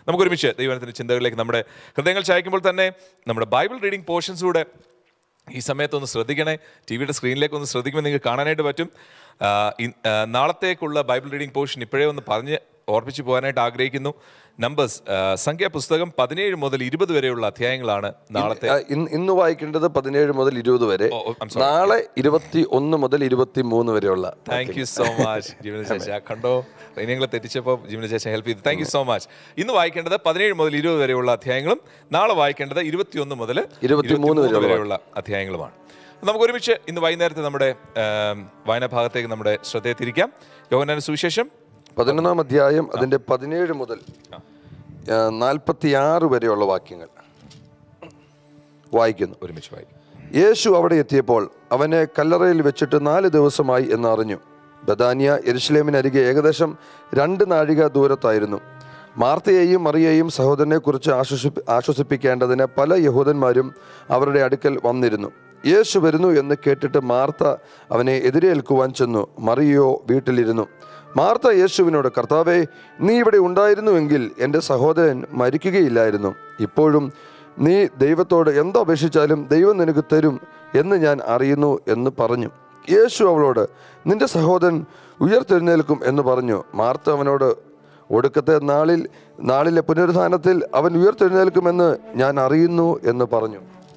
നമുക്ക് ഒരുമിച്ച് ദൈവത്തിന്റെ ചിന്തകളിലേക്ക് നമ്മുടെ ഹൃദയങ്ങൾ ചായക്കുമ്പോൾ തന്നെ നമ്മുടെ ബൈബിൾ റീഡിംഗ് പോർഷൻസ് കൂടെ ഈ സമയത്തൊന്ന് ശ്രദ്ധിക്കണേ ടി വിയുടെ സ്ക്രീനിലേക്ക് ഒന്ന് ശ്രദ്ധിക്കുമ്പോൾ നിങ്ങൾക്ക് കാണാനായിട്ട് പറ്റും ആ, ഇൻ- ആ, നാളത്തേക്കുള്ള ബൈബിൾ റീഡിംഗ് പോർഷൻ ഇപ്പോഴേ ഒന്ന് പറഞ്ഞ് ഓർപ്പിച്ച് പോകാനായിട്ട് ആഗ്രഹിക്കുന്നു നമ്പേഴ്സ് സംഖ്യാപുസ്തകം പതിനേഴ് മുതൽ ഇരുപത് വരെയുള്ള അധ്യായങ്ങളാണ് നാളത്തെ ആ, ഇന്ന് ഇന്ന് വായിക്കേണ്ടത് പതിനേഴ് മുതൽ ഇരുപത് വരെ ഓ, ഓ, I'm sorry. നാളെ ഇരുപത്തി ഒന്ന് മുതൽ ഇരുപത്തി മൂന്ന് വരെയുള്ള താങ്ക് യു സോ മച്ച് ജീവന ചേച്ചി ആ കണ്ടോ ട്രെയിനിങ്ങളെ തെറ്റിച്ചപ്പോൾ ജീവന ചേച്ചി ഹെൽപ്പ് ചെയ്തു താങ്ക് യു സോ മച്ച് ഇന്ന് വായിക്കേണ്ടത് പതിനേഴ് മുതൽ ഇരുപത് വരെയുള്ള അധ്യായങ്ങളും നാളെ വായിക്കേണ്ടത് ഇരുപത്തിയൊന്ന് മുതൽ ഇരുപത്തിമൂന്ന് വരെയുള്ള വരെയുള്ള അധ്യായങ്ങളുമാണ് നമുക്ക് ഒരുമിച്ച് ഇന്ന് വൈകുന്നേരത്തെ നമ്മുടെ ആം, വായനാ ഭാഗത്തേക്ക് നമ്മുടെ ശ്രദ്ധയെ തിരിക്കാം യോഹനാന സുവിശേഷം പതിനൊന്നാം അധ്യായം അതിന്റെ പതിനേഴ് മുതൽ നാൽപ്പത്തി ആറ് വരെയുള്ള വാക്യങ്ങൾ വായിക്കുന്നു ഒരുമിച്ച് വായിക്കും യേശു അവിടെ എത്തിയപ്പോൾ അവനെ കല്ലറയിൽ വെച്ചിട്ട് നാല് ദിവസമായി എന്നറിഞ്ഞു ബദാനിയ എരുഷലേമിനരികെ ഏകദേശം രണ്ട് നാഴിക ദൂരത്തായിരുന്നു മാർത്തയെയും മറിയെയും സഹോദരനെ കുറിച്ച് ആശ്വസിപ്പി ആശ്വസിപ്പിക്കേണ്ടതിന് പല യഹൂദന്മാരും അവരുടെ അടുക്കൽ വന്നിരുന്നു യേശു വരുന്നു എന്ന് കേട്ടിട്ട് മാർത്ത അവനെ എതിരേൽക്കുവാൻ ചെന്നു മറിയോ വീട്ടിലിരുന്നു മാർത്ത യേശുവിനോട് കർത്താവേ നീ ഇവിടെ ഉണ്ടായിരുന്നുവെങ്കിൽ എൻ്റെ സഹോദരൻ മരിക്കുകയില്ലായിരുന്നു ഇപ്പോഴും നീ ദൈവത്തോട് എന്തപേക്ഷിച്ചാലും ദൈവം നിനക്ക് തരും എന്ന് ഞാൻ അറിയുന്നു എന്ന് പറഞ്ഞു യേശു അവളോട് നിന്റെ സഹോദരൻ ഉയർത്തെഴുന്നേൽക്കും എന്ന് പറഞ്ഞു മാർത്ത അവനോട് ഒടുക്കത്തെ നാളിൽ നാളിലെ പുനരുദ്ധാനത്തിൽ അവൻ ഉയർത്തെഴുന്നേൽക്കുമെന്ന് ഞാൻ അറിയുന്നു എന്ന് പറഞ്ഞു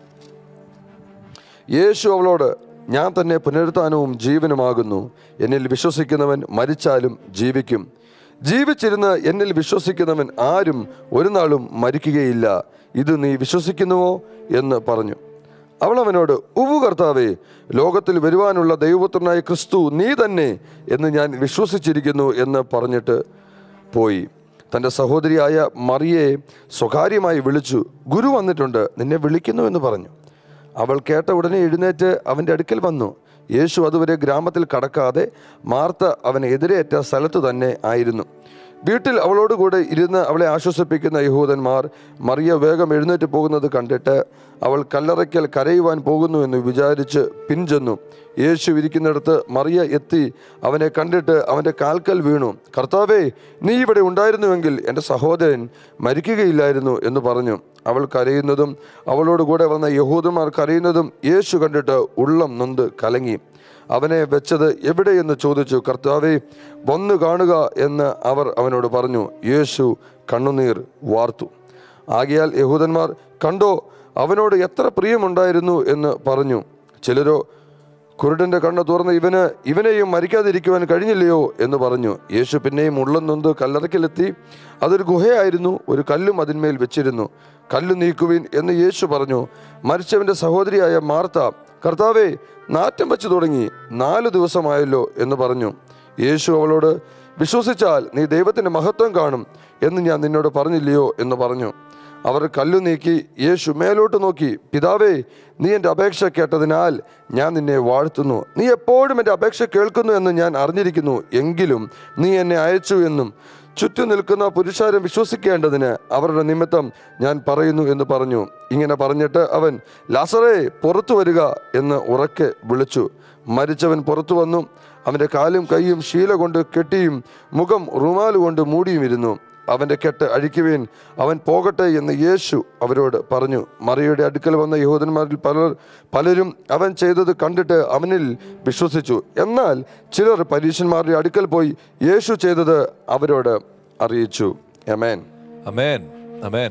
യേശു അവളോട് ഞാൻ തന്നെ പുനരുത്ഥാനവും ജീവനുമാകുന്നു എന്നിൽ വിശ്വസിക്കുന്നവൻ മരിച്ചാലും ജീവിക്കും ജീവിച്ചിരുന്ന് എന്നിൽ വിശ്വസിക്കുന്നവൻ ആരും ഒരു നാളും മരിക്കുകയില്ല ഇത് നീ വിശ്വസിക്കുന്നുവോ എന്ന് പറഞ്ഞു അവൾ അവനോട് ഉവു കർത്താവേ ലോകത്തിൽ വരുവാനുള്ള ദൈവപുത്രനായ ക്രിസ്തു നീ തന്നെ എന്ന് ഞാൻ വിശ്വസിച്ചിരിക്കുന്നു എന്ന് പറഞ്ഞിട്ട് പോയി തൻ്റെ സഹോദരിയായ മറിയെ സ്വകാര്യമായി വിളിച്ചു ഗുരു വന്നിട്ടുണ്ട് നിന്നെ വിളിക്കുന്നു എന്ന് പറഞ്ഞു അവൾ കേട്ട ഉടനെ എഴുന്നേറ്റ് അവൻ്റെ അടുക്കൽ വന്നു യേശു അതുവരെ ഗ്രാമത്തിൽ കടക്കാതെ മാർത്ത അവനെ എതിരേറ്റ സ്ഥലത്തു തന്നെ ആയിരുന്നു വീട്ടിൽ അവളോടുകൂടെ ഇരുന്ന് അവളെ ആശ്വസിപ്പിക്കുന്ന യഹൂദന്മാർ മറിയ വേഗം എഴുന്നേറ്റ് പോകുന്നത് കണ്ടിട്ട് അവൾ കല്ലറയ്ക്കൽ കരയുവാൻ പോകുന്നു എന്ന് വിചാരിച്ച് പിൻചെന്നു യേശു ഇരിക്കുന്നിടത്ത് മറിയ എത്തി അവനെ കണ്ടിട്ട് അവൻ്റെ കാൽക്കൽ വീണു കർത്താവേ നീ ഇവിടെ ഉണ്ടായിരുന്നുവെങ്കിൽ എൻ്റെ സഹോദരൻ മരിക്കുകയില്ലായിരുന്നു എന്ന് പറഞ്ഞു അവൾ കരയുന്നതും അവളോട് കൂടെ വന്ന യഹൂദന്മാർ കരയുന്നതും യേശു കണ്ടിട്ട് ഉള്ളം നൊന്ത് കലങ്ങി അവനെ വെച്ചത് എവിടെയെന്ന് ചോദിച്ചു കർത്താവെ വന്നു കാണുക എന്ന് അവർ അവനോട് പറഞ്ഞു യേശു കണ്ണുനീർ വാർത്തു ആകയാൽ യഹൂദന്മാർ കണ്ടോ അവനോട് എത്ര പ്രിയമുണ്ടായിരുന്നു എന്ന് പറഞ്ഞു ചിലരോ കുരുടന്റെ കണ്ണ് തുറന്ന് ഇവന് ഇവനെയും മരിക്കാതിരിക്കുവാൻ കഴിഞ്ഞില്ലയോ എന്ന് പറഞ്ഞു യേശു പിന്നെയും ഉള്ളം നൊന്ത് കല്ലറക്കിലെത്തി അതൊരു ഗുഹയായിരുന്നു ഒരു കല്ലും അതിന്മേൽ വെച്ചിരുന്നു കല്ല് നീക്കുവിൻ എന്ന് യേശു പറഞ്ഞു മരിച്ചവന്റെ സഹോദരിയായ മാർത്ത കർത്താവെ നാറ്റം വെച്ച് തുടങ്ങി നാല് ദിവസമായല്ലോ എന്ന് പറഞ്ഞു യേശു അവളോട് വിശ്വസിച്ചാൽ നീ ദൈവത്തിന്റെ മഹത്വം കാണും എന്ന് ഞാൻ നിന്നോട് പറഞ്ഞില്ലയോ എന്ന് പറഞ്ഞു അവർ കല്ലു നീക്കി യേശു മേലോട്ട് നോക്കി പിതാവേ നീ എൻ്റെ അപേക്ഷ കേട്ടതിനാൽ ഞാൻ നിന്നെ വാഴ്ത്തുന്നു നീ എപ്പോഴും എൻ്റെ അപേക്ഷ കേൾക്കുന്നു എന്ന് ഞാൻ അറിഞ്ഞിരിക്കുന്നു എങ്കിലും നീ എന്നെ അയച്ചു എന്നും ചുറ്റും നിൽക്കുന്ന പുരുഷാരം വിശ്വസിക്കേണ്ടതിന് അവരുടെ നിമിത്തം ഞാൻ പറയുന്നു എന്ന് പറഞ്ഞു ഇങ്ങനെ പറഞ്ഞിട്ട് അവൻ ലാസറേ പുറത്തു വരിക എന്ന് ഉറക്കെ വിളിച്ചു മരിച്ചവൻ പുറത്തു വന്നു അവൻ്റെ കാലും കൈയും ശീല കൊണ്ട് കെട്ടിയും മുഖം റുമാല് കൊണ്ട് മൂടിയും ഇരുന്നു അവൻ്റെ കെട്ട് അഴിക്കുവേൻ അവൻ പോകട്ടെ എന്ന് യേശു അവരോട് പറഞ്ഞു മറിയുടെ അടുക്കൽ വന്ന യഹൂദന്മാരിൽ പലർ പലരും അവൻ ചെയ്തത് കണ്ടിട്ട് അവനിൽ വിശ്വസിച്ചു എന്നാൽ ചിലർ പരീശന്മാരുടെ അടുക്കൽ പോയി യേശു ചെയ്തത് അവരോട് അറിയിച്ചു എമേൻ അമേൻ അമേൻ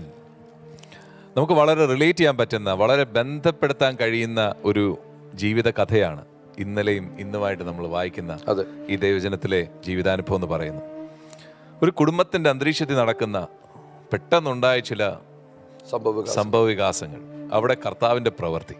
നമുക്ക് വളരെ റിലേറ്റ് ചെയ്യാൻ പറ്റുന്ന വളരെ ബന്ധപ്പെടുത്താൻ കഴിയുന്ന ഒരു ജീവിത കഥയാണ് ഇന്നലെയും ഇന്നുമായിട്ട് നമ്മൾ വായിക്കുന്ന അതെ ഈ ദൈവജനത്തിലെ ജീവിതാനുഭവം എന്ന് പറയുന്നു ഒരു കുടുംബത്തിന്റെ അന്തരീക്ഷത്തിൽ നടക്കുന്ന പെട്ടെന്നുണ്ടായ ചില സംഭവ സംഭവ വികാസങ്ങൾ അവിടെ കർത്താവിന്റെ പ്രവൃത്തി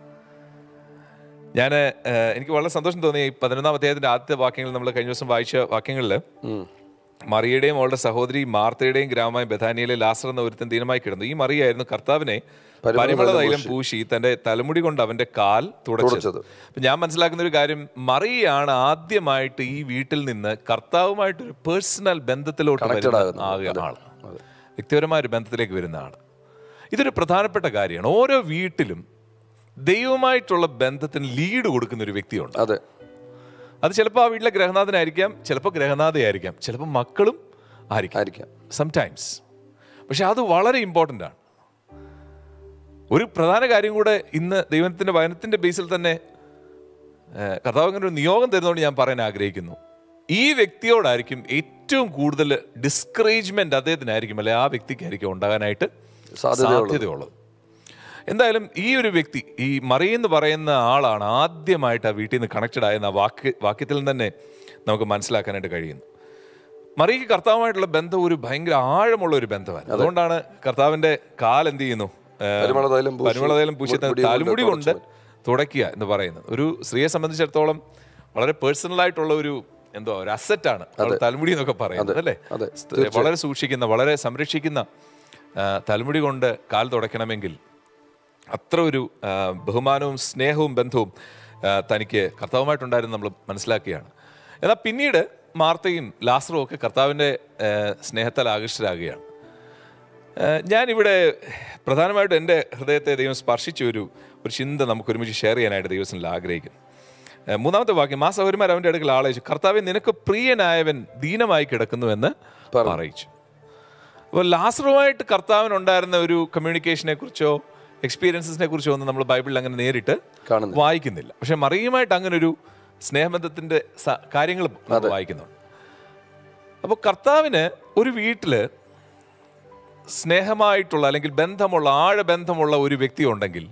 ഞാൻ എനിക്ക് വളരെ സന്തോഷം തോന്നി ഈ പതിനൊന്നാം അധ്യായത്തിന്റെ ആദ്യത്തെ വാക്യങ്ങൾ നമ്മൾ കഴിഞ്ഞ ദിവസം വായിച്ച വാക്യങ്ങളിൽ മറിയുടെയും അവളുടെ സഹോദരി മാർത്തയുടെയും ഗ്രാമമായ ബഥാനിയയിലെ ലാസർ എന്ന ഒരുത്തൻ ദീനമായി കിടന്നു ഈ മറിയായിരുന്നു കർത്താവിനെ പരിമള തൈലം പൂശി തന്റെ തലമുടി കൊണ്ട് അവന്റെ കാൽ തുടച്ചത് തുടച്ചത്. അപ്പൊ ഞാൻ മനസ്സിലാക്കുന്ന ഒരു കാര്യം മറിയാണ് ആദ്യമായിട്ട് ഈ വീട്ടിൽ നിന്ന് കർത്താവുമായിട്ട് ഒരു പേഴ്സണൽ ബന്ധത്തിലോട്ട് വരുന്ന ആകുന്നത്. ആകെ ആള് വ്യക്തിപരമായ ഒരു ബന്ധത്തിലേക്ക് വരുന്ന ആള് ഇതൊരു പ്രധാനപ്പെട്ട കാര്യമാണ് ഓരോ വീട്ടിലും ദൈവമായിട്ടുള്ള ബന്ധത്തിന് ലീഡ് കൊടുക്കുന്ന ഒരു വ്യക്തിയുണ്ട് അതെ അത് ചിലപ്പോൾ ആ വീട്ടിലെ ഗ്രഹനാഥനായിരിക്കാം ചിലപ്പോൾ ഗ്രഹനാഥയായിരിക്കാം ചിലപ്പോൾ മക്കളും ആയിരിക്കാം ആയിരിക്കാം സംടൈംസ് പക്ഷെ അത് വളരെ ഇമ്പോർട്ടൻ്റ് ആണ് ഒരു പ്രധാന കാര്യം കൂടെ ഇന്ന് ദൈവത്തിൻ്റെ വചനത്തിൻ്റെ ബേസിൽ തന്നെ ഏഹ്, കർത്താവ് അങ്ങനെ ഒരു നിയോഗം തരുന്നതുകൊണ്ട് ഞാൻ പറയാൻ ആഗ്രഹിക്കുന്നു ഈ വ്യക്തിയോടായിരിക്കും ഏറ്റവും കൂടുതൽ ഡിസ്കറേജ്മെന്റ് അദ്ദേഹത്തിനായിരിക്കും അല്ലെ ആ വ്യക്തിക്കായിരിക്കും ഉണ്ടാകാനായിട്ട് സാധ്യതയുള്ളത്. സാധ്യതയുള്ളത് എന്തായാലും ഈ ഒരു വ്യക്തി ഈ മറിയെന്ന് പറയുന്ന ആളാണ് ആദ്യമായിട്ട് ആ വീട്ടിൽ നിന്ന് കണക്റ്റഡ് ആയെന്ന ആ വാക്ക് വാക്യത്തിൽ നിന്ന് തന്നെ നമുക്ക് മനസ്സിലാക്കാനായിട്ട് കഴിയുന്നു മറിയക്ക് കർത്താവുമായിട്ടുള്ള ബന്ധം ഒരു ഭയങ്കര ആഴമുള്ള ഒരു ബന്ധമാണ് അതുകൊണ്ടാണ് കർത്താവിന്റെ കാൽ എന്ത് ചെയ്യുന്നു ഏഹ്, പരിമള തൈലം പൂശി, പരിമള തൈലം പൂശി മുടി കൊണ്ട് തലമുടി കൊണ്ട് തുടച്ചു. തുടയ്ക്കുക എന്ന് പറയുന്നത് ഒരു സ്ത്രീയെ സംബന്ധിച്ചിടത്തോളം വളരെ പേഴ്സണൽ ആയിട്ടുള്ള ഒരു എന്തോ ഒരു അസറ്റാണ് തലമുടി എന്നൊക്കെ പറയുന്നത് അല്ലേ അതെ, സ്ത്രീ- വളരെ സൂക്ഷിക്കുന്ന വളരെ സംരക്ഷിക്കുന്ന ആ, തലമുടി കൊണ്ട് കാൽ തുടയ്ക്കണമെങ്കിൽ അത്ര ഒരു ആ, ബഹുമാനവും സ്നേഹവും ബന്ധവും ആ, തനിക്ക് കർത്താവുമായിട്ടുണ്ടായിരുന്നു നമ്മൾ മനസ്സിലാക്കുകയാണ് എന്നാൽ പിന്നീട് മാർത്തയും ലാസറും ഒക്കെ കർത്താവിൻ്റെ ആ, സ്നേഹത്താൽ ആകൃഷ്ടരാകുകയാണ് ആ, ഞാനിവിടെ പ്രധാനമായിട്ടും എൻ്റെ ഹൃദയത്തെ ദൈവം സ്പർശിച്ച ഒരു ഒരു ചിന്ത നമുക്ക് ഒരുമിച്ച് ഷെയർ ചെയ്യാനായിട്ട് ദൈവത്തിൽ ആഗ്രഹിക്കുന്നു ആ, മൂന്നാമത്തെ വാക്യം ആ സൗകര്യമാർ അവൻ്റെ അടുക്കൽ ആളയച്ചു കർത്താവെ നിനക്ക് പ്രിയനായവൻ ദീനമായി കിടക്കുന്നുവെന്ന് പറയിച്ചു അപ്പോൾ ലാസറുമായിട്ട് കർത്താവിനുണ്ടായിരുന്ന ഒരു കമ്മ്യൂണിക്കേഷനെ കുറിച്ചോ എക്സ്പീരിയൻസിനെ കുറിച്ചോ ഒന്നും നമ്മൾ ബൈബിളിൽ അങ്ങനെ നേരിട്ട് കാണുന്നില്ല. വായിക്കുന്നില്ല പക്ഷെ മറിയുമായിട്ട് അങ്ങനെ ഒരു സ്നേഹബന്ധത്തിന്റെ സ- കാര്യങ്ങൾ നമ്മൾ വായിക്കുന്നുണ്ട് അപ്പോൾ കർത്താവിന് ഒരു വീട്ടില് സ്നേഹമായിട്ടുള്ള അല്ലെങ്കിൽ ബന്ധമുള്ള ആഴബന്ധമുള്ള ഒരു വ്യക്തി ഉണ്ടെങ്കിൽ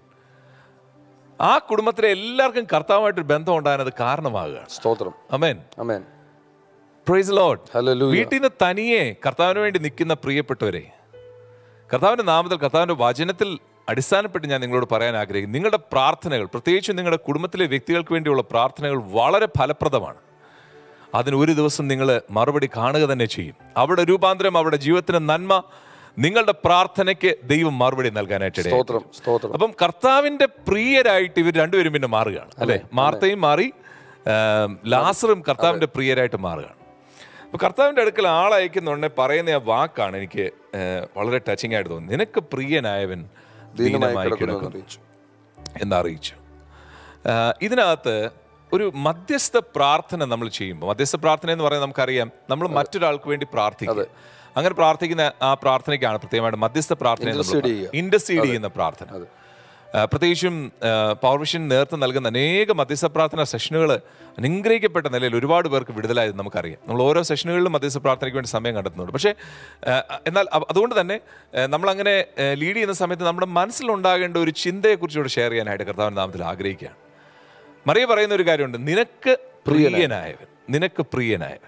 ആ കുടുംബത്തിലെ എല്ലാവർക്കും കർത്താവുമായിട്ടൊരു ബന്ധം ഉണ്ടാകാനത് കാരണമാകുകയാണ് സ്തോത്രം amen amen praise Lord hallelujah വീട്ടിൽ നിന്ന് തനിയെ കർത്താവിന് വേണ്ടി നിൽക്കുന്ന പ്രിയപ്പെട്ടവരെ കർത്താവിന്റെ നാമത്തിൽ കർത്താവിന്റെ വചനത്തിൽ അടിസ്ഥാനപ്പെട്ട് ഞാൻ നിങ്ങളോട് പറയാൻ ആഗ്രഹിക്കുന്നു നിങ്ങളുടെ പ്രാർത്ഥനകൾ പ്രത്യേകിച്ചും നിങ്ങളുടെ കുടുംബത്തിലെ വ്യക്തികൾക്ക് വേണ്ടിയുള്ള പ്രാർത്ഥനകൾ വളരെ ഫലപ്രദമാണ് അതിന് ഒരു ദിവസം നിങ്ങൾ മറുപടി കാണുക തന്നെ ചെയ്യും അവിടെ രൂപാന്തരം അവിടെ ജീവിതത്തിന് നന്മ നിങ്ങളുടെ പ്രാർത്ഥനയ്ക്ക് ദൈവം മറുപടി നൽകാനായിട്ട് ഇടയായി. സ്തോത്രം സ്തോത്രം അപ്പം കർത്താവിന്റെ പ്രിയരായിട്ട് ഇവർ രണ്ടുപേരും പിന്നെ മാറുകയാണ് അല്ലെ മാർത്തയും മാറി ആം, ലാസറും കർത്താവിന്റെ പ്രിയരായിട്ട് മാറുകയാണ് അപ്പൊ കർത്താവിന്റെ അടുക്കൽ ആളയക്കുന്നുണ്ടെ പറയുന്ന ആ വാക്കാണ് എനിക്ക് ഏ, വളരെ ടച്ചിങ് ആയിട്ട് തോന്നുന്നത് നിനക്ക് പ്രിയനായവൻ ദീനമായി ദീനമായി കിടക്കുന്നു കിടക്കുന്നു അറിയിച്ചു എന്നറിയിച്ചു ആ, ഇതിനകത്ത് ഒരു മധ്യസ്ഥ പ്രാർത്ഥന നമ്മൾ ചെയ്യുമ്പോൾ മധ്യസ്ഥ പ്രാർത്ഥന എന്ന് പറയുന്നത് നമുക്കറിയാം നമ്മൾ മറ്റൊരാൾക്ക് വേണ്ടി പ്രാർത്ഥിക്കുക അങ്ങനെ പ്രാർത്ഥിക്കുന്ന ആ പ്രാർത്ഥനയ്ക്കാണ് പ്രത്യേകമായിട്ട് മധ്യസ്ഥ പ്രാർത്ഥന Intercede ചെയ്യുക. ഇൻഡസീഡ് ചെയ്യുന്ന പ്രാർത്ഥന ആ, പ്രത്യേകിച്ചും പവർ വിഷൻ നേതൃത്വം നൽകുന്ന അനേക മധ്യസ്ഥ പ്രാർത്ഥന സെഷനുകൾ അനുഗ്രഹിക്കപ്പെട്ട നിലയിൽ ഒരുപാട് പേർക്ക് വിടുതലായത് നമുക്കറിയാം നമ്മൾ ഓരോ സെഷനുകളിലും മധ്യസ്ഥ പ്രാർത്ഥനയ്ക്ക് വേണ്ടി സമയം കണ്ടെത്തുന്നുണ്ട് പക്ഷേ ആ, എന്നാൽ അ- അതുകൊണ്ട് തന്നെ ആ, നമ്മളങ്ങനെ ലീഡ് ചെയ്യുന്ന സമയത്ത് നമ്മുടെ മനസ്സിലുണ്ടാകേണ്ട ഒരു ചിന്തയെക്കുറിച്ചുകൂടെ ഷെയർ ചെയ്യാനായിട്ട് കർത്താവിൻ്റെ നാമത്തിൽ ആഗ്രഹിക്കുകയാണ് മറിയ പറയുന്ന ഒരു കാര്യമുണ്ട് നിനക്ക് പ്രിയനായവൻ നിനക്ക് പ്രിയനായവൻ